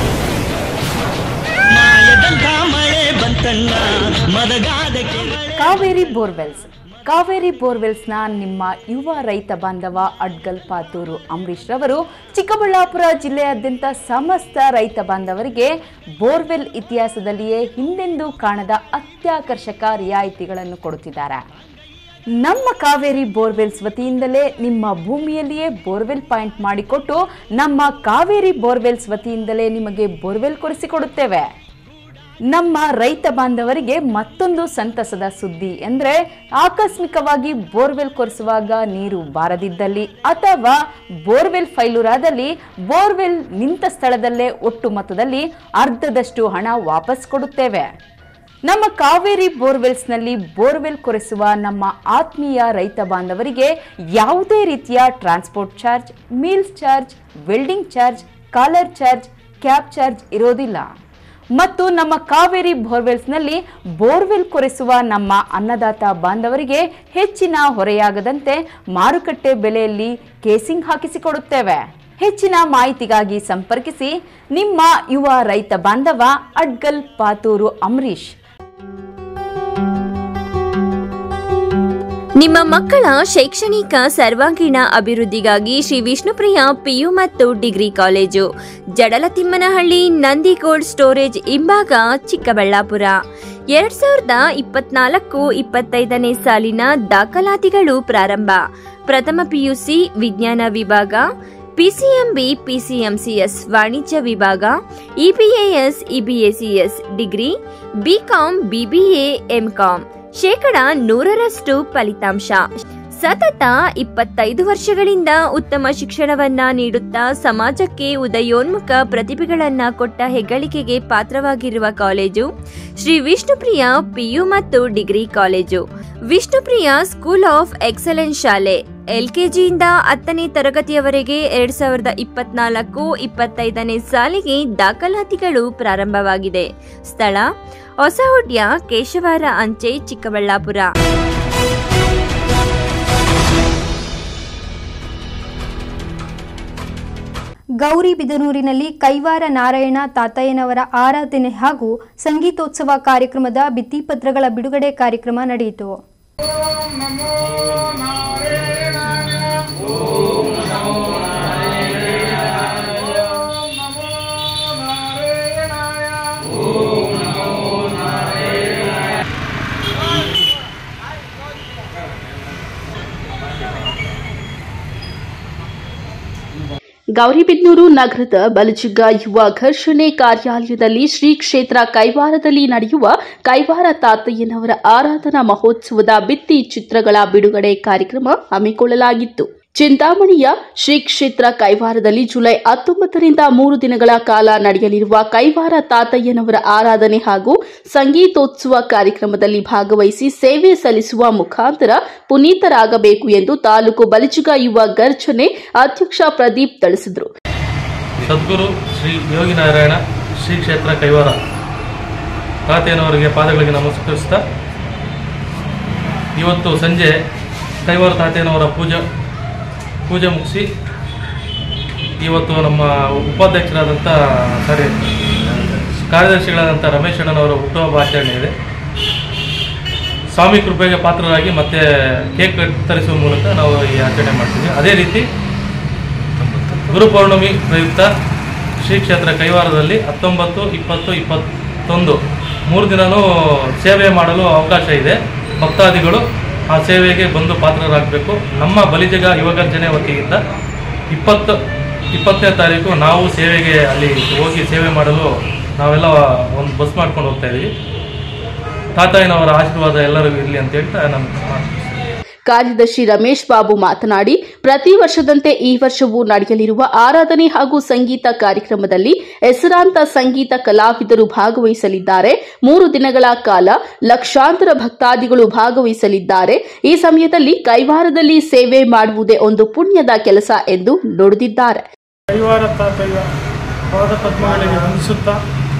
Kaveri borewells Kaveri ಬೋರ್ವೆಲ್ಸ್ನ ನಿಮ್ಮ ಯುವ ರೈತ ಬಾಂಧವ ಅಡ್ಗಲ್ ಪಾತೂರು ಅಂಬರೀಶ್ ರವರು ಚಿಕ್ಕಬಳ್ಳಾಪುರ ಜಿಲ್ಲೆಯಾದ್ಯಂತ ಸಮಸ್ತ ರೈತ ಬಾಂಧವರಿಗೆ ಬೋರ್ವೆಲ್ ಇತಿಹಾಸದಲ್ಲಿಯೇ ಹಿಂದೆಂದೂ ಕಾಣದ ಅತ್ಯಾಕರ್ಷಕ ರಿಯಾಯಿತಿಗಳನ್ನು ಕೊಡುತ್ತಿದ್ದಾರೆ ನಮ್ಮ ಕಾವೇರಿ ಬೋರ್ವೆಲ್ಸ್ ವತಿಯಿಂದಲೇ ನಿಮ್ಮ ಭೂಮಿಯಲ್ಲಿಯೇ ಬೋರ್ವೆಲ್ ಪಾಯಿಂಟ್ ಮಾಡಿಕೊಟ್ಟು ನಮ್ಮ ಕಾವೇರಿ ಬೋರ್ವೆಲ್ಸ್ ವತಿಯಿಂದಲೇ ನಿಮಗೆ ಬೋರ್ವೆಲ್ ಕೊಡಿಸಿಕೊಡುತ್ತೇವೆ ನಮ್ಮ ರೈತ ಬಾಂಧವರಿಗೆ ಮತ್ತೊಂದು ಸಂತಸದ ಸುದ್ದಿ ಅಂದರೆ ಆಕಸ್ಮಿಕವಾಗಿ ಬೋರ್ವೆಲ್ ಕೊರೆಸುವಾಗ ನೀರು ಬಾರದಿದ್ದಲ್ಲಿ ಅಥವಾ ಬೋರ್ವೆಲ್ ಫೈಲೂರಾದಲ್ಲಿ ಬೋರ್ವೆಲ್ ನಿಂತ ಸ್ಥಳದಲ್ಲೇ ಒಟ್ಟು ಮೊತ್ತದಲ್ಲಿ ಅರ್ಧದಷ್ಟು ಹಣ ವಾಪಸ್ ಕೊಡುತ್ತೇವೆ ನಮ್ಮ ಕಾವೇರಿ ಬೋರ್ವೆಲ್ಸ್ನಲ್ಲಿ ಬೋರ್ವೆಲ್ ಕೊರೆಸುವ ನಮ್ಮ ಆತ್ಮೀಯ ರೈತ ಬಾಂಧವರಿಗೆ ಯಾವುದೇ ರೀತಿಯ transport charge meals charge welding charge collar charge cab charge ಇರೋದಿಲ್ಲ ಮತ್ತು ನಮ್ಮ ಕಾವೇರಿ ಬೋರ್ವೆಲ್ಸ್ನಲ್ಲಿ ಬೋರ್ವೆಲ್ ಕೊರೆಸುವ ನಮ್ಮ ಅನ್ನದಾತ ಬಾಂಧವರಿಗೆ ಹೆಚ್ಚಿನ ಹೊರೆಯಾಗದಂತೆ ಮಾರುಕಟ್ಟೆ ಬೆಲೆಯಲ್ಲಿ ಕೇಸಿಂಗ್ ಹಾಕಿಸಿಕೊಡುತ್ತೇವೆ ಹೆಚ್ಚಿನ ಮಾಹಿತಿಗಾಗಿ ಸಂಪರ್ಕಿಸಿ ನಿಮ್ಮ ಯುವ ರೈತ ಬಾಂಧವ ಅಡ್ಗಲ್ ಪಾತೂರು ಅಂಬರೀಶ್ ನಿಮ್ಮ ಮಕ್ಕಳ ಶೈಕ್ಷಣಿಕ ಸರ್ವಾಂಗೀಣ ಅಭಿವೃದ್ಧಿಗಾಗಿ ಶ್ರೀ ವಿಷ್ಣುಪ್ರಿಯ ಪಿಯು ಮತ್ತು degree college Jadalatimmanahalli Nandi cold storage ಹಿಂಭಾಗ ಚಿಕ್ಕಬಳ್ಳಾಪುರ ಎರಡ್ ಸಾವಿರದ ಇಪ್ಪತ್ನಾಲ್ಕು ಇಪ್ಪತ್ತೈದನೇ ಸಾಲಿನ ದಾಖಲಾತಿಗಳು ಪ್ರಾರಂಭ ಪ್ರಥಮ ಪಿಯುಸಿ ವಿಜ್ಞಾನ ವಿಭಾಗ ಪಿಸಿಎಂಬಿ ಪಿಸಿಎಂಸಿಎಸ್ ವಾಣಿಜ್ಯ ವಿಭಾಗ EBAS EBACS degree BCom BBA MCom ಶೇಕಡ ನೂರರಷ್ಟು ಫಲಿತಾಂಶ ಸತತ ಇಪ್ಪತ್ತೈದು ವರ್ಷಗಳಿಂದ ಉತ್ತಮ ಶಿಕ್ಷಣವನ್ನ ನೀಡುತ್ತಾ ಸಮಾಜಕ್ಕೆ ಉದಯೋನ್ಮುಖ ಪ್ರತಿಭೆಗಳನ್ನ ಕೊಟ್ಟ ಹೆಗ್ಗಳಿಕೆಗೆ ಪಾತ್ರವಾಗಿರುವ ಕಾಲೇಜು ಶ್ರೀ ವಿಷ್ಣುಪ್ರಿಯ ಪಿಯು ಮತ್ತು degree college Vishnupriya school of excellence ಶಾಲೆ ಎಲ್ಕೆಜಿಯಿಂದ ಹತ್ತನೇ ತರಗತಿಯವರೆಗೆ ಎರಡ್ ಸಾವಿರದ ಇಪ್ಪತ್ನಾಲ್ಕು ಇಪ್ಪತ್ತೈದನೇ ಸಾಲಿಗೆ ದಾಖಲಾತಿಗಳು ಪ್ರಾರಂಭವಾಗಿದೆ ಸ್ಥಳ ಹೊಸಹುಡ್ಯ ಕೇಶವಾರ ಅಂಚೆ ಚಿಕ್ಕಬಳ್ಳಾಪುರ ಗೌರಿಬಿದನೂರಿನಲ್ಲಿ ಕೈವಾರ ನಾರಾಯಣ ತಾತಯ್ಯನವರ ಆರಾಧನೆ ಹಾಗೂ ಸಂಗೀತೋತ್ಸವ ಕಾರ್ಯಕ್ರಮದ ಭಿತ್ತಿಪತ್ರಗಳ ಬಿಡುಗಡೆ ಕಾರ್ಯಕ್ರಮ ನಡೆಯಿತು ಗೌರಿಬಿದನೂರು ನಗರದ ಬಲಜಿಗ ಯುವ ಘರ್ಷಣೆ ಕಾರ್ಯಾಲಯದಲ್ಲಿ ಶ್ರೀ ಕ್ಷೇತ್ರ ಕೈವಾರದಲ್ಲಿ ನಡೆಯುವ ಕೈವಾರ ತಾತಯ್ಯನವರ ಆರಾಧನಾ ಮಹೋತ್ಸವದ ಭಿತ್ತಿ ಚಿತ್ರಗಳ ಬಿಡುಗಡೆ ಕಾರ್ಯಕ್ರಮ ಹಮ್ಮಿಕೊಳ್ಳಲಾಗಿತ್ತು ಚಿಂತಾಮಣಿಯ ಶ್ರೀ ಕ್ಷೇತ್ರ ಕೈವಾರದಲ್ಲಿ ಜುಲೈ ಹತ್ತೊಂಬತ್ತರಿಂದ ಮೂರು ದಿನಗಳ ಕಾಲ ನಡೆಯಲಿರುವ ಕೈವಾರ ತಾತಯ್ಯನವರ ಆರಾಧನೆ ಹಾಗೂ ಸಂಗೀತೋತ್ಸವ ಕಾರ್ಯಕ್ರಮದಲ್ಲಿ ಭಾಗವಹಿಸಿ ಸೇವೆ ಸಲ್ಲಿಸುವ ಮುಖಾಂತರ ಪುನೀತರಾಗಬೇಕು ಎಂದು ತಾಲೂಕು ಬಲಿಜುಗ ಯುವ ಗರ್ಜನೆ ಅಧ್ಯಕ್ಷ ಪ್ರದೀಪ್ ತಿಳಿಸಿದರು ಸದ್ಗುರು ಶ್ರೀ ಯೋಗಿ ನಾರಾಯಣ ಶ್ರೀ ಕ್ಷೇತ್ರ ಕೈವಾರ ತಾತಯ್ಯನವರಿಗೆ ಪಾದಗಳಿಗೆ ನಮಸ್ಕರಿಸ್ತಾ ಇವತ್ತು ಸಂಜೆ ಕೈವಾರ ತಾತಯ್ಯನವರ ಪೂಜೆ ಪೂಜೆ ಮುಗಿಸಿ ಇವತ್ತು ನಮ್ಮ ಉಪಾಧ್ಯಕ್ಷರಾದಂಥ ಸಾರಿ ಕಾರ್ಯದರ್ಶಿಗಳಾದಂಥ ರಮೇಶ್ ಅಣ್ಣನವರ ಹುಟ್ಟುಹಬ್ಬ ಆಚರಣೆ ಇದೆ ಸ್ವಾಮಿ ಕೃಪೆಗೆ ಪಾತ್ರರಾಗಿ ಮತ್ತೆ ಕೇಕ್ ಕತ್ತರಿಸುವ ಮೂಲಕ ನಾವು ಈ ಆಚರಣೆ ಮಾಡ್ತೀವಿ ಅದೇ ರೀತಿ ಗುರುಪೌರ್ಣಮಿ ಪ್ರಯುಕ್ತ ಶ್ರೀ ಕ್ಷೇತ್ರ ಕೈವಾರದಲ್ಲಿ ಹತ್ತೊಂಬತ್ತು ಇಪ್ಪತ್ತು ಇಪ್ಪತ್ತೊಂದು ಮೂರು ದಿನವೂ ಸೇವೆ ಮಾಡಲು ಅವಕಾಶ ಇದೆ ಭಕ್ತಾದಿಗಳು ಆ ಸೇವೆಗೆ ಬಂದು ಪಾತ್ರರಾಗಬೇಕು ನಮ್ಮ ಬಲಿಜಗ ಯುವಗರ್ಜನೆ ವತಿಯಿಂದ ಇಪ್ಪತ್ತು ಇಪ್ಪತ್ತನೇ ತಾರೀಕು ನಾವು ಸೇವೆಗೆ ಅಲ್ಲಿ ಹೋಗಿ ಸೇವೆ ಮಾಡಲು ನಾವೆಲ್ಲ ಒಂದು ಬಸ್ ಮಾಡ್ಕೊಂಡು ಹೋಗ್ತಾ ಇದ್ದೀವಿ ತಾತಾಯನವರ ಆಶೀರ್ವಾದ ಎಲ್ಲರಿಗೂ ಇರಲಿ ಅಂತ ಹೇಳ್ತಾ ನಾನು ಮಾತು ಕಾರ್ಯದರ್ಶಿ ರಮೇಶ್ ಬಾಬು ಮಾತನಾಡಿ ಪ್ರತಿ ವರ್ಷದಂತೆ ಈ ವರ್ಷವೂ ನಡೆಯಲಿರುವ ಆರಾಧನೆ ಹಾಗೂ ಸಂಗೀತ ಕಾರ್ಯಕ್ರಮದಲ್ಲಿ ಹೆಸರಾಂತ ಸಂಗೀತ ಕಲಾವಿದರು ಭಾಗವಹಿಸಲಿದ್ದಾರೆ ಮೂರು ದಿನಗಳ ಕಾಲ ಲಕ್ಷಾಂತರ ಭಕ್ತಾದಿಗಳು ಭಾಗವಹಿಸಲಿದ್ದಾರೆ ಈ ಸಮಯದಲ್ಲಿ ಕೈವಾರದಲ್ಲಿ ಸೇವೆ ಮಾಡುವುದೇ ಒಂದು ಪುಣ್ಯದ ಕೆಲಸ ಎಂದು ನುಡಿದಿದ್ದಾರೆ ಕೈವಾರ ತಾತಯ್ಯ ಪಾದ ಪದ್ಮಗಳಿಗೆ ವಂದಿಸುತ್ತಾ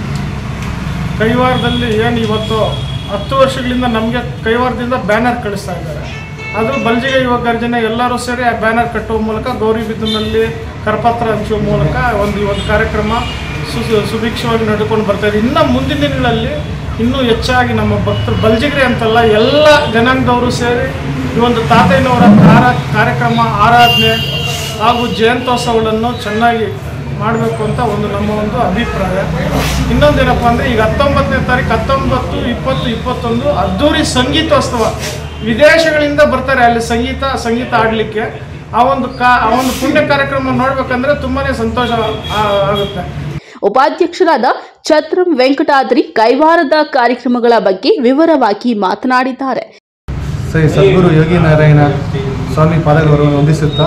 ಕೈವಾರದಲ್ಲಿ ಏನು ಇವತ್ತು ಹತ್ತು ವರ್ಷಗಳಿಂದ ನಮಗೆ ಕೈವಾರದಿಂದ ಬ್ಯಾನರ್ ಕಳಿಸ್ತಾ ಇದ್ದಾರೆ ಅದು ಬಲ್ಜಿಗೆ ಯುವ ಗರ್ಜನೆ ಎಲ್ಲರೂ ಸೇರಿ ಆ ಬ್ಯಾನರ್ ಕಟ್ಟುವ ಮೂಲಕ ಗೌರಿಬಿದನಲ್ಲಿ ಕರಪತ್ರ ಹಂಚುವ ಮೂಲಕ ಒಂದು ಈ ಒಂದು ಕಾರ್ಯಕ್ರಮ ಸು ಸುಭಿಕ್ಷವಾಗಿ ನಡೆದುಕೊಂಡು ಬರ್ತಾ ಇದೆ ಇನ್ನು ಮುಂದಿನ ದಿನಗಳಲ್ಲಿ ಇನ್ನೂ ಹೆಚ್ಚಾಗಿ ನಮ್ಮ ಭಕ್ತರು ಬಲ್ಜಿಗ್ರೆ ಅಂತಲ್ಲ ಎಲ್ಲ ಜನಾಂಗದವರು ಸೇರಿ ಈ ಒಂದು ತಾತಯ್ಯನವರ ಕಾರ ಕಾರ್ಯಕ್ರಮ ಆರಾಧನೆ ಹಾಗೂ ಜಯಂತ್ಯೋತ್ಸವಗಳನ್ನು ಚೆನ್ನಾಗಿ ಮಾಡಬೇಕು ಅಂತ ಒಂದು ನಮ್ಮ ಒಂದು ಅಭಿಪ್ರಾಯ ಇನ್ನೊಂದೇನಪ್ಪ ಅಂದರೆ ಈಗ ಹತ್ತೊಂಬತ್ತನೇ ತಾರೀಕು ಹತ್ತೊಂಬತ್ತು ಇಪ್ಪತ್ತು ಇಪ್ಪತ್ತೊಂದು ಅದ್ದೂರಿ ಸಂಗೀತೋತ್ಸವ ವಿದೇಶಗಳಿಂದ ಬರ್ತಾರೆ ಅಲ್ಲಿ ಸಂಗೀತ ಸಂಗೀತ ಆಡಲಿಕ್ಕೆ ಆ ಒಂದು ಕಾ ಆ ಒಂದು ಪುಣ್ಯ ಕಾರ್ಯಕ್ರಮ ನೋಡ್ಬೇಕಂದ್ರೆ ತುಂಬಾನೇ ಸಂತೋಷ ಆ- ಆಗುತ್ತೆ ಉಪಾಧ್ಯಕ್ಷರಾದ ಛತ್ರಂ ವೆಂಕಟಾದ್ರಿ ಕೈವಾರದ ಕಾರ್ಯಕ್ರಮಗಳ ಬಗ್ಗೆ ವಿವರವಾಗಿ ಮಾತನಾಡಿದ್ದಾರೆ ಶ್ರೀ ಸದ್ಗುರು ಯೋಗಿ ನಾರಾಯಣ ಸ್ವಾಮಿ ಪಾದಗಳನ್ನು ವಂದಿಸುತ್ತಾ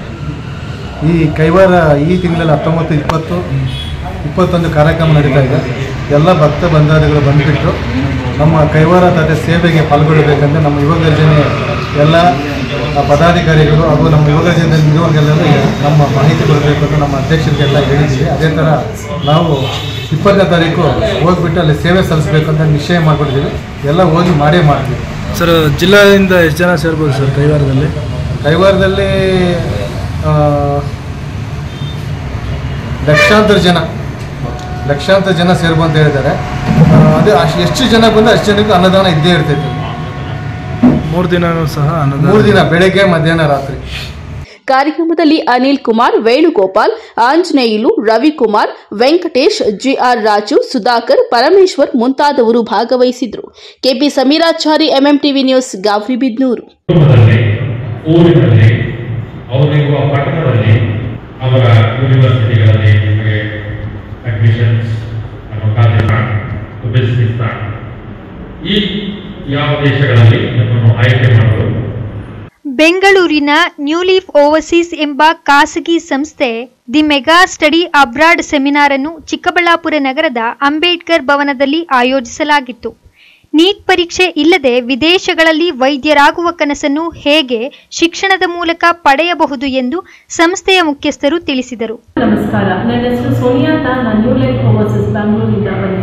ಈ ಕೈವಾರ ಈ ತಿಂಗಳಲ್ಲಿ ಹತ್ತೊಂಬತ್ತು ಇಪ್ಪತ್ತು ಇಪ್ಪತ್ತೊಂದು ಕಾರ್ಯಕ್ರಮ ನಡೀತಾ ಇದೆ ಎಲ್ಲ ಭಕ್ತ ಬಂಧಾದಿಗಳು ಬಂದುಬಿಟ್ಟು ನಮ್ಮ ಕೈವಾರ ತಾತೆ ಸೇವೆಗೆ ಪಾಲ್ಗೊಳ್ಳಬೇಕಂತ ನಮ್ಮ ಯುವ ಗರ್ಜನೆ ಎಲ್ಲ ಪದಾಧಿಕಾರಿಗಳು ಹಾಗೂ ನಮ್ಮ ಯುವ ಗರ್ಜನೆ ಇರುವಾಗೆಲ್ಲ ನಮ್ಮ ಮಾಹಿತಿ ಕೊಡಬೇಕು ಅಂತ ನಮ್ಮ ಅಧ್ಯಕ್ಷರಿಗೆಲ್ಲ ಹೇಳಿದ್ದೀವಿ ಅದೇ ಥರ ನಾವು ಇಪ್ಪತ್ತನೇ ತಾರೀಕು ಹೋಗ್ಬಿಟ್ಟು ಅಲ್ಲಿ ಸೇವೆ ಸಲ್ಲಿಸಬೇಕು ಅಂತ ನಿಶ್ಚಯ ಮಾಡ್ಕೊಂಡಿದ್ದೀವಿ ಎಲ್ಲ ಹೋಗಿ ಮಾಡೇ ಮಾಡ್ತೀವಿ ಸರ್ ಜಿಲ್ಲೆಯಿಂದ ಎಷ್ಟು ಜನ ಸೇರ್ಬೋದು ಸರ್ ಕೈವಾರದಲ್ಲಿ ಕೈವಾರದಲ್ಲಿ ಆ, ಲಕ್ಷಾಂತರ ಜನ ಲಕ್ಷಾಂತರ ಜನ ಸೇರ್ಬೋ ಅಂತ ಹೇಳಿದ್ದಾರೆ ಆ, ಅದೇ ಅಷ್ಟು ಎಷ್ಟು ಜನ ಬಂದು ಅಷ್ಟು ಜನಕ್ಕೆ ಅನ್ನದಾನ ಇದ್ದೇ ಇರ್ತೈತೆ ಮೂರು ದಿನನೂ ಸಹ ಅನ್ನದಾನ ಮೂರು ದಿನ ಬೆಳಗ್ಗೆ ಮಧ್ಯಾಹ್ನ ರಾತ್ರಿ ಕಾರ್ಯಕ್ರಮದಲ್ಲಿ ಅನಿಲ್ ಕುಮಾರ್ ವೇಣುಗೋಪಾಲ್ ಆಂಜನೇಯುಲು ರವಿಕುಮಾರ್ ವೆಂಕಟೇಶ್ ಜಿಆರ್ ರಾಜು ಸುಧಾಕರ್ ಪರಮೇಶ್ವರ್ ಮುಂತಾದವರು ಭಾಗವಹಿಸಿದ್ರು KP Sameerachari MMTV news Gauribidanur ಊರಿನಲ್ಲಿ ಅವರಿರುವ ಪಟ್ಟಣದಲ್ಲಿ ಅವರ ಯೂನಿವರ್ಸಿಟಿಗಳಲ್ಲಿ ನಿಮಗೆ ಅಡ್ಮಿಷನ್ಸ್ ಮುಖಾಂತರ ಬಿಸ್ನೆಸ್ ಈ ಯಾವ ದೇಶಗಳಲ್ಲಿ ನಮ್ಮನ್ನು ಆಯ್ಕೆ ಮಾಡಲು ಬೆಂಗಳೂರಿನ ನ್ಯೂಲೀಫ್ ಓವರ್ಸೀಸ್ ಎಂಬ ಖಾಸಗಿ ಸಂಸ್ಥೆ the mega study abroad seminar ಅನ್ನು ಚಿಕ್ಕಬಳ್ಳಾಪುರ ನಗರದ ಅಂಬೇಡ್ಕರ್ ಭವನದಲ್ಲಿ ಆಯೋಜಿಸಲಾಗಿತ್ತು ನೀಟ್ ಪರೀಕ್ಷೆ ಇಲ್ಲದೆ ವಿದೇಶಗಳಲ್ಲಿ ವೈದ್ಯರಾಗುವ ಕನಸನ್ನು ಹೇಗೆ ಶಿಕ್ಷಣದ ಮೂಲಕ ಪಡೆಯಬಹುದು ಎಂದು ಸಂಸ್ಥೆಯ ಮುಖ್ಯಸ್ಥರು ತಿಳಿಸಿದರು ನಮಸ್ಕಾರ ನನ್ನ ಹೆಸರು ಸೋನಿಯಾ ತಾ ನಾನು ನ್ಯೂ ಲೈಫ್ ಓವರ್ಸೀಸ್ ಬ್ಯಾಂಗ್ಳೂರಿಂದ ಬಂದಿದ್ದೀನಿ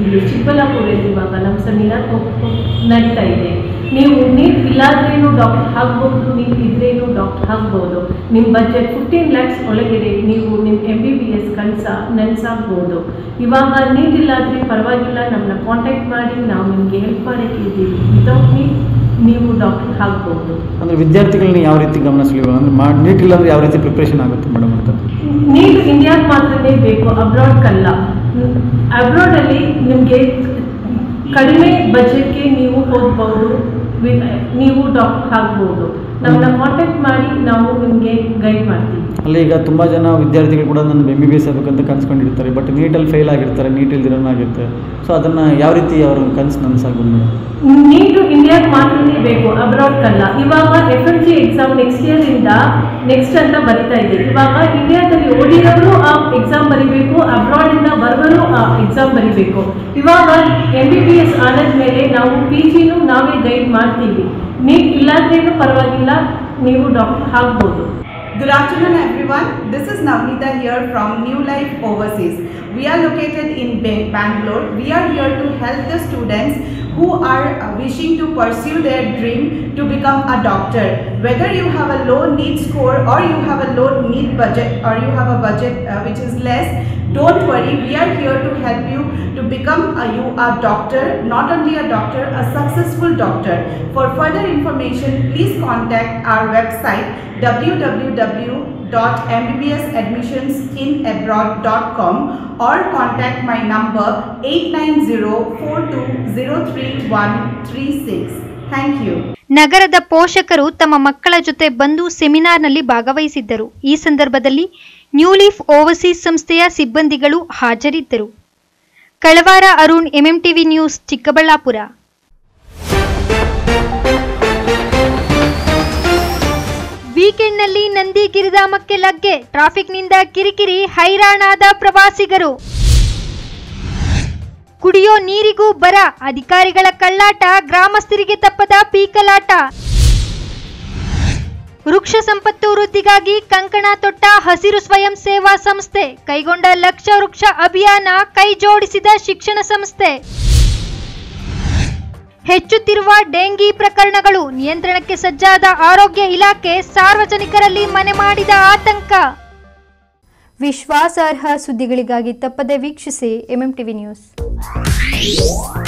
ಇಲ್ಲಿ ಚಿಕ್ಕಬಳ್ಳಾಪುರದಲ್ಲಿ ಇವಾಗ ನಮ್ಮ ಸೆಮಿನಾರ್ ನಡೀತಾ ಇದೆ ನೀವು ನೀಟ್ ಇಲ್ಲಾದ್ರೇನು ಡಾಕ್ಟರ್ ಆಗ್ಬೋದು ನೀವು ಇದ್ರೇನು ಡಾಕ್ಟರ್ ಆಗ್ಬೋದು ನಿಮ್ಮ ಬಜೆಟ್ ಫಿಫ್ಟೀನ್ ಲ್ಯಾಕ್ಸ್ ಒಳಗಡೆ ನೀವು ನಿಮ್ಮ ಎಮ್ ಬಿ ಬಿ ಎಸ್ ಕನಸ ನೆನೆಸಾಗ್ಬೋದು ಇವಾಗ ನೀಟ್ ಇಲ್ಲಾದ್ರೆ ಪರವಾಗಿಲ್ಲ ನಮ್ಮನ್ನ ಕಾಂಟ್ಯಾಕ್ಟ್ ಮಾಡಿ ನಾವು ನಿಮಗೆ ಹೆಲ್ಪ್ ಮಾಡೋಕ್ಕೆ ಇದ್ದೀವಿ ವಿತೌಟ್ ನೀಟ್ ನೀವು ಡಾಕ್ಟರ್ ಆಗ್ಬೋದು ಅಂದರೆ ವಿದ್ಯಾರ್ಥಿಗಳನ್ನ ಯಾವ ರೀತಿ ಗಮನ ಸೆಳೆಯುವ ಅಂದರೆ ಮಾ ನೀಟ್ ಇಲ್ಲ ಅಂದರೆ ಯಾವ ರೀತಿ ಪ್ರಿಪ್ರೇಷನ್ ಆಗುತ್ತೆ ಮೇಡಮ್ ಅಂತ ನೀಟ್ ಇಂಡಿಯಾಗೆ ಮಾತ್ರನೇ ಬೇಕು ಅಬ್ರಾಡ್ಗಲ್ಲ ಅಬ್ರಾಡಲ್ಲಿ ನಿಮಗೆ ಕಡಿಮೆ ಬಜೆಟ್ಗೆ ನೀವು ಹೋಗ್ಬೋದು ವಿ- ನೀವು ಡಾಕ್ಟರ್ ಆಗ್ಬೋದು ನಮ್ಮನ್ನ ಕಾಂಟ್ಯಾಕ್ಟ್ ಮಾಡಿ ನಾವು ನಿಮಗೆ ಗೈಡ್ ಮಾಡ್ತೀವಿ ಅಲ್ಲಿ ಈಗ ತುಂಬ ಜನ ವಿದ್ಯಾರ್ಥಿಗಳು ಕೂಡ ನಾನು ಎಮ್ ಬಿ ಬಿ ಎಸ್ ಆಗಬೇಕಂತ ಕನ್ಸ್ಕೊಂಡಿರ್ತಾರೆ ಬಟ್ ನೀಟಲ್ಲಿ ಫೇಲ್ ಆಗಿರ್ತಾರೆ ನೀಟ್ ಇಲ್ದಿರೋನಾಗಿರುತ್ತೆ ಸೊ ಅದನ್ನು ಯಾವ ರೀತಿ ಅವ್ರ ಕನಸು ನನಸಾಗ್ಬೋದು ಮೇಡಮ್ ನೀಟು ಇಂಡಿಯಾಗೆ ಮಾತ್ರನೇ ಬೇಕು ಅಬ್ರಾಡ್ಗಲ್ಲ ಇವಾಗ F L G exam next year ಇಂದ ನೆಕ್ಸ್ಟ್ ಅಂತ ಬರಿತಾ ಇದೆ ಇವಾಗ ಇಂಡಿಯಾದಲ್ಲಿ ಓದಿರೋರು ಆ ಎಕ್ಸಾಮ್ ಬರಿಬೇಕು ಅಬ್ರಾಡ್ ಇಂದ ಬರೋರು ಆ ಎಕ್ಸಾಮ್ ಬರಿಬೇಕು ಇವಾಗ ಎಂ ಬಿ ಬಿ ಎಸ್ ಆದದ್ಮೇಲೆ ನಾವು ಪಿ ಜಿನೂ ನಾವೇ ಗೈಡ್ ಮಾಡ್ತೀವಿ ನೀಟ್ ಇಲ್ಲಾಂದ್ರೇನು ಪರವಾಗಿಲ್ಲ ನೀವು ಡಾಕ್ಟರ್ ಆಗ್ಬೋದು Good afternoon, everyone. This is Navnita here from New Life Overseas. We are located in Ba- Bangalore. We are here to help the students who are uh, wishing to pursue their dream to become a doctor. Whether you have a low need score or you have a low need budget or you have a budget uh, which is less, don't worry. We are here to help you to become a, you a doctor, not only a doctor, a successful doctor. For further information, please contact our website www.mbbsadmissionsinabroad.com or contact my number 89042033136. Thank you. ನಗರದ ಪೋಷಕರು ತಮ್ಮ ಮಕ್ಕಳ ಜೊತೆ ಬಂದು ಸೆಮಿನಾರ್ನಲ್ಲಿ ಭಾಗವಹಿಸಿದ್ದರು ಈ ಸಂದರ್ಭದಲ್ಲಿ ನ್ಯೂಲೀಫ್ overseas ಸಂಸ್ಥೆಯ ಸಿಬ್ಬಂದಿಗಳು ಹಾಜರಿದ್ದರು ಕಳವಾರ ಅರುಣ್ ಎಂಎಂಟಿವಿ ನ್ಯೂಸ್ ಚಿಕ್ಕಬಳ್ಳಾಪುರ ವೀಕೆಂಡ್ನಲ್ಲಿ ನಂದಿ ಗಿರಿಧಾಮಕ್ಕೆ ಲಗ್ಗೆ ಟ್ರಾಫಿಕ್ನಿಂದ ಕಿರಿಕಿರಿ ಹೈರಾಣಾದ ಪ್ರವಾಸಿಗರು ಕುಡಿಯೋ ನೀರಿಗೂ ಬರ ಅಧಿಕಾರಿಗಳ ಕಳ್ಳಾಟ ಗ್ರಾಮಸ್ಥರಿಗೆ ತಪ್ಪದ ಪೀಕಲಾಟ ವೃಕ್ಷ ಸಂಪತ್ತು ವೃದ್ಧಿಗಾಗಿ ಕಂಕಣ ತೊಟ್ಟ ಹಸಿರು ಸ್ವಯಂ ಸೇವಾ ಸಂಸ್ಥೆ ಕೈಗೊಂಡ ಲಕ್ಷ ವೃಕ್ಷ ಅಭಿಯಾನ ಕೈ ಜೋಡಿಸಿದ ಶಿಕ್ಷಣ ಸಂಸ್ಥೆ ಹೆಚ್ಚುತ್ತಿರುವ ಡೆಂಗಿ ಪ್ರಕರಣಗಳು ನಿಯಂತ್ರಣಕ್ಕೆ ಸಜ್ಜಾದ ಆರೋಗ್ಯ ಇಲಾಖೆ ಸಾರ್ವಜನಿಕರಲ್ಲಿ ಮನೆ ಮಾಡಿದ ಆತಂಕ ವಿಶ್ವಾಸಾರ್ಹ ಸುದ್ದಿಗಳಿಗಾಗಿ ತಪ್ಪದೆ ವೀಕ್ಷಿಸಿ ಎಂಎಂ ಟಿವಿ ನ್ಯೂಸ್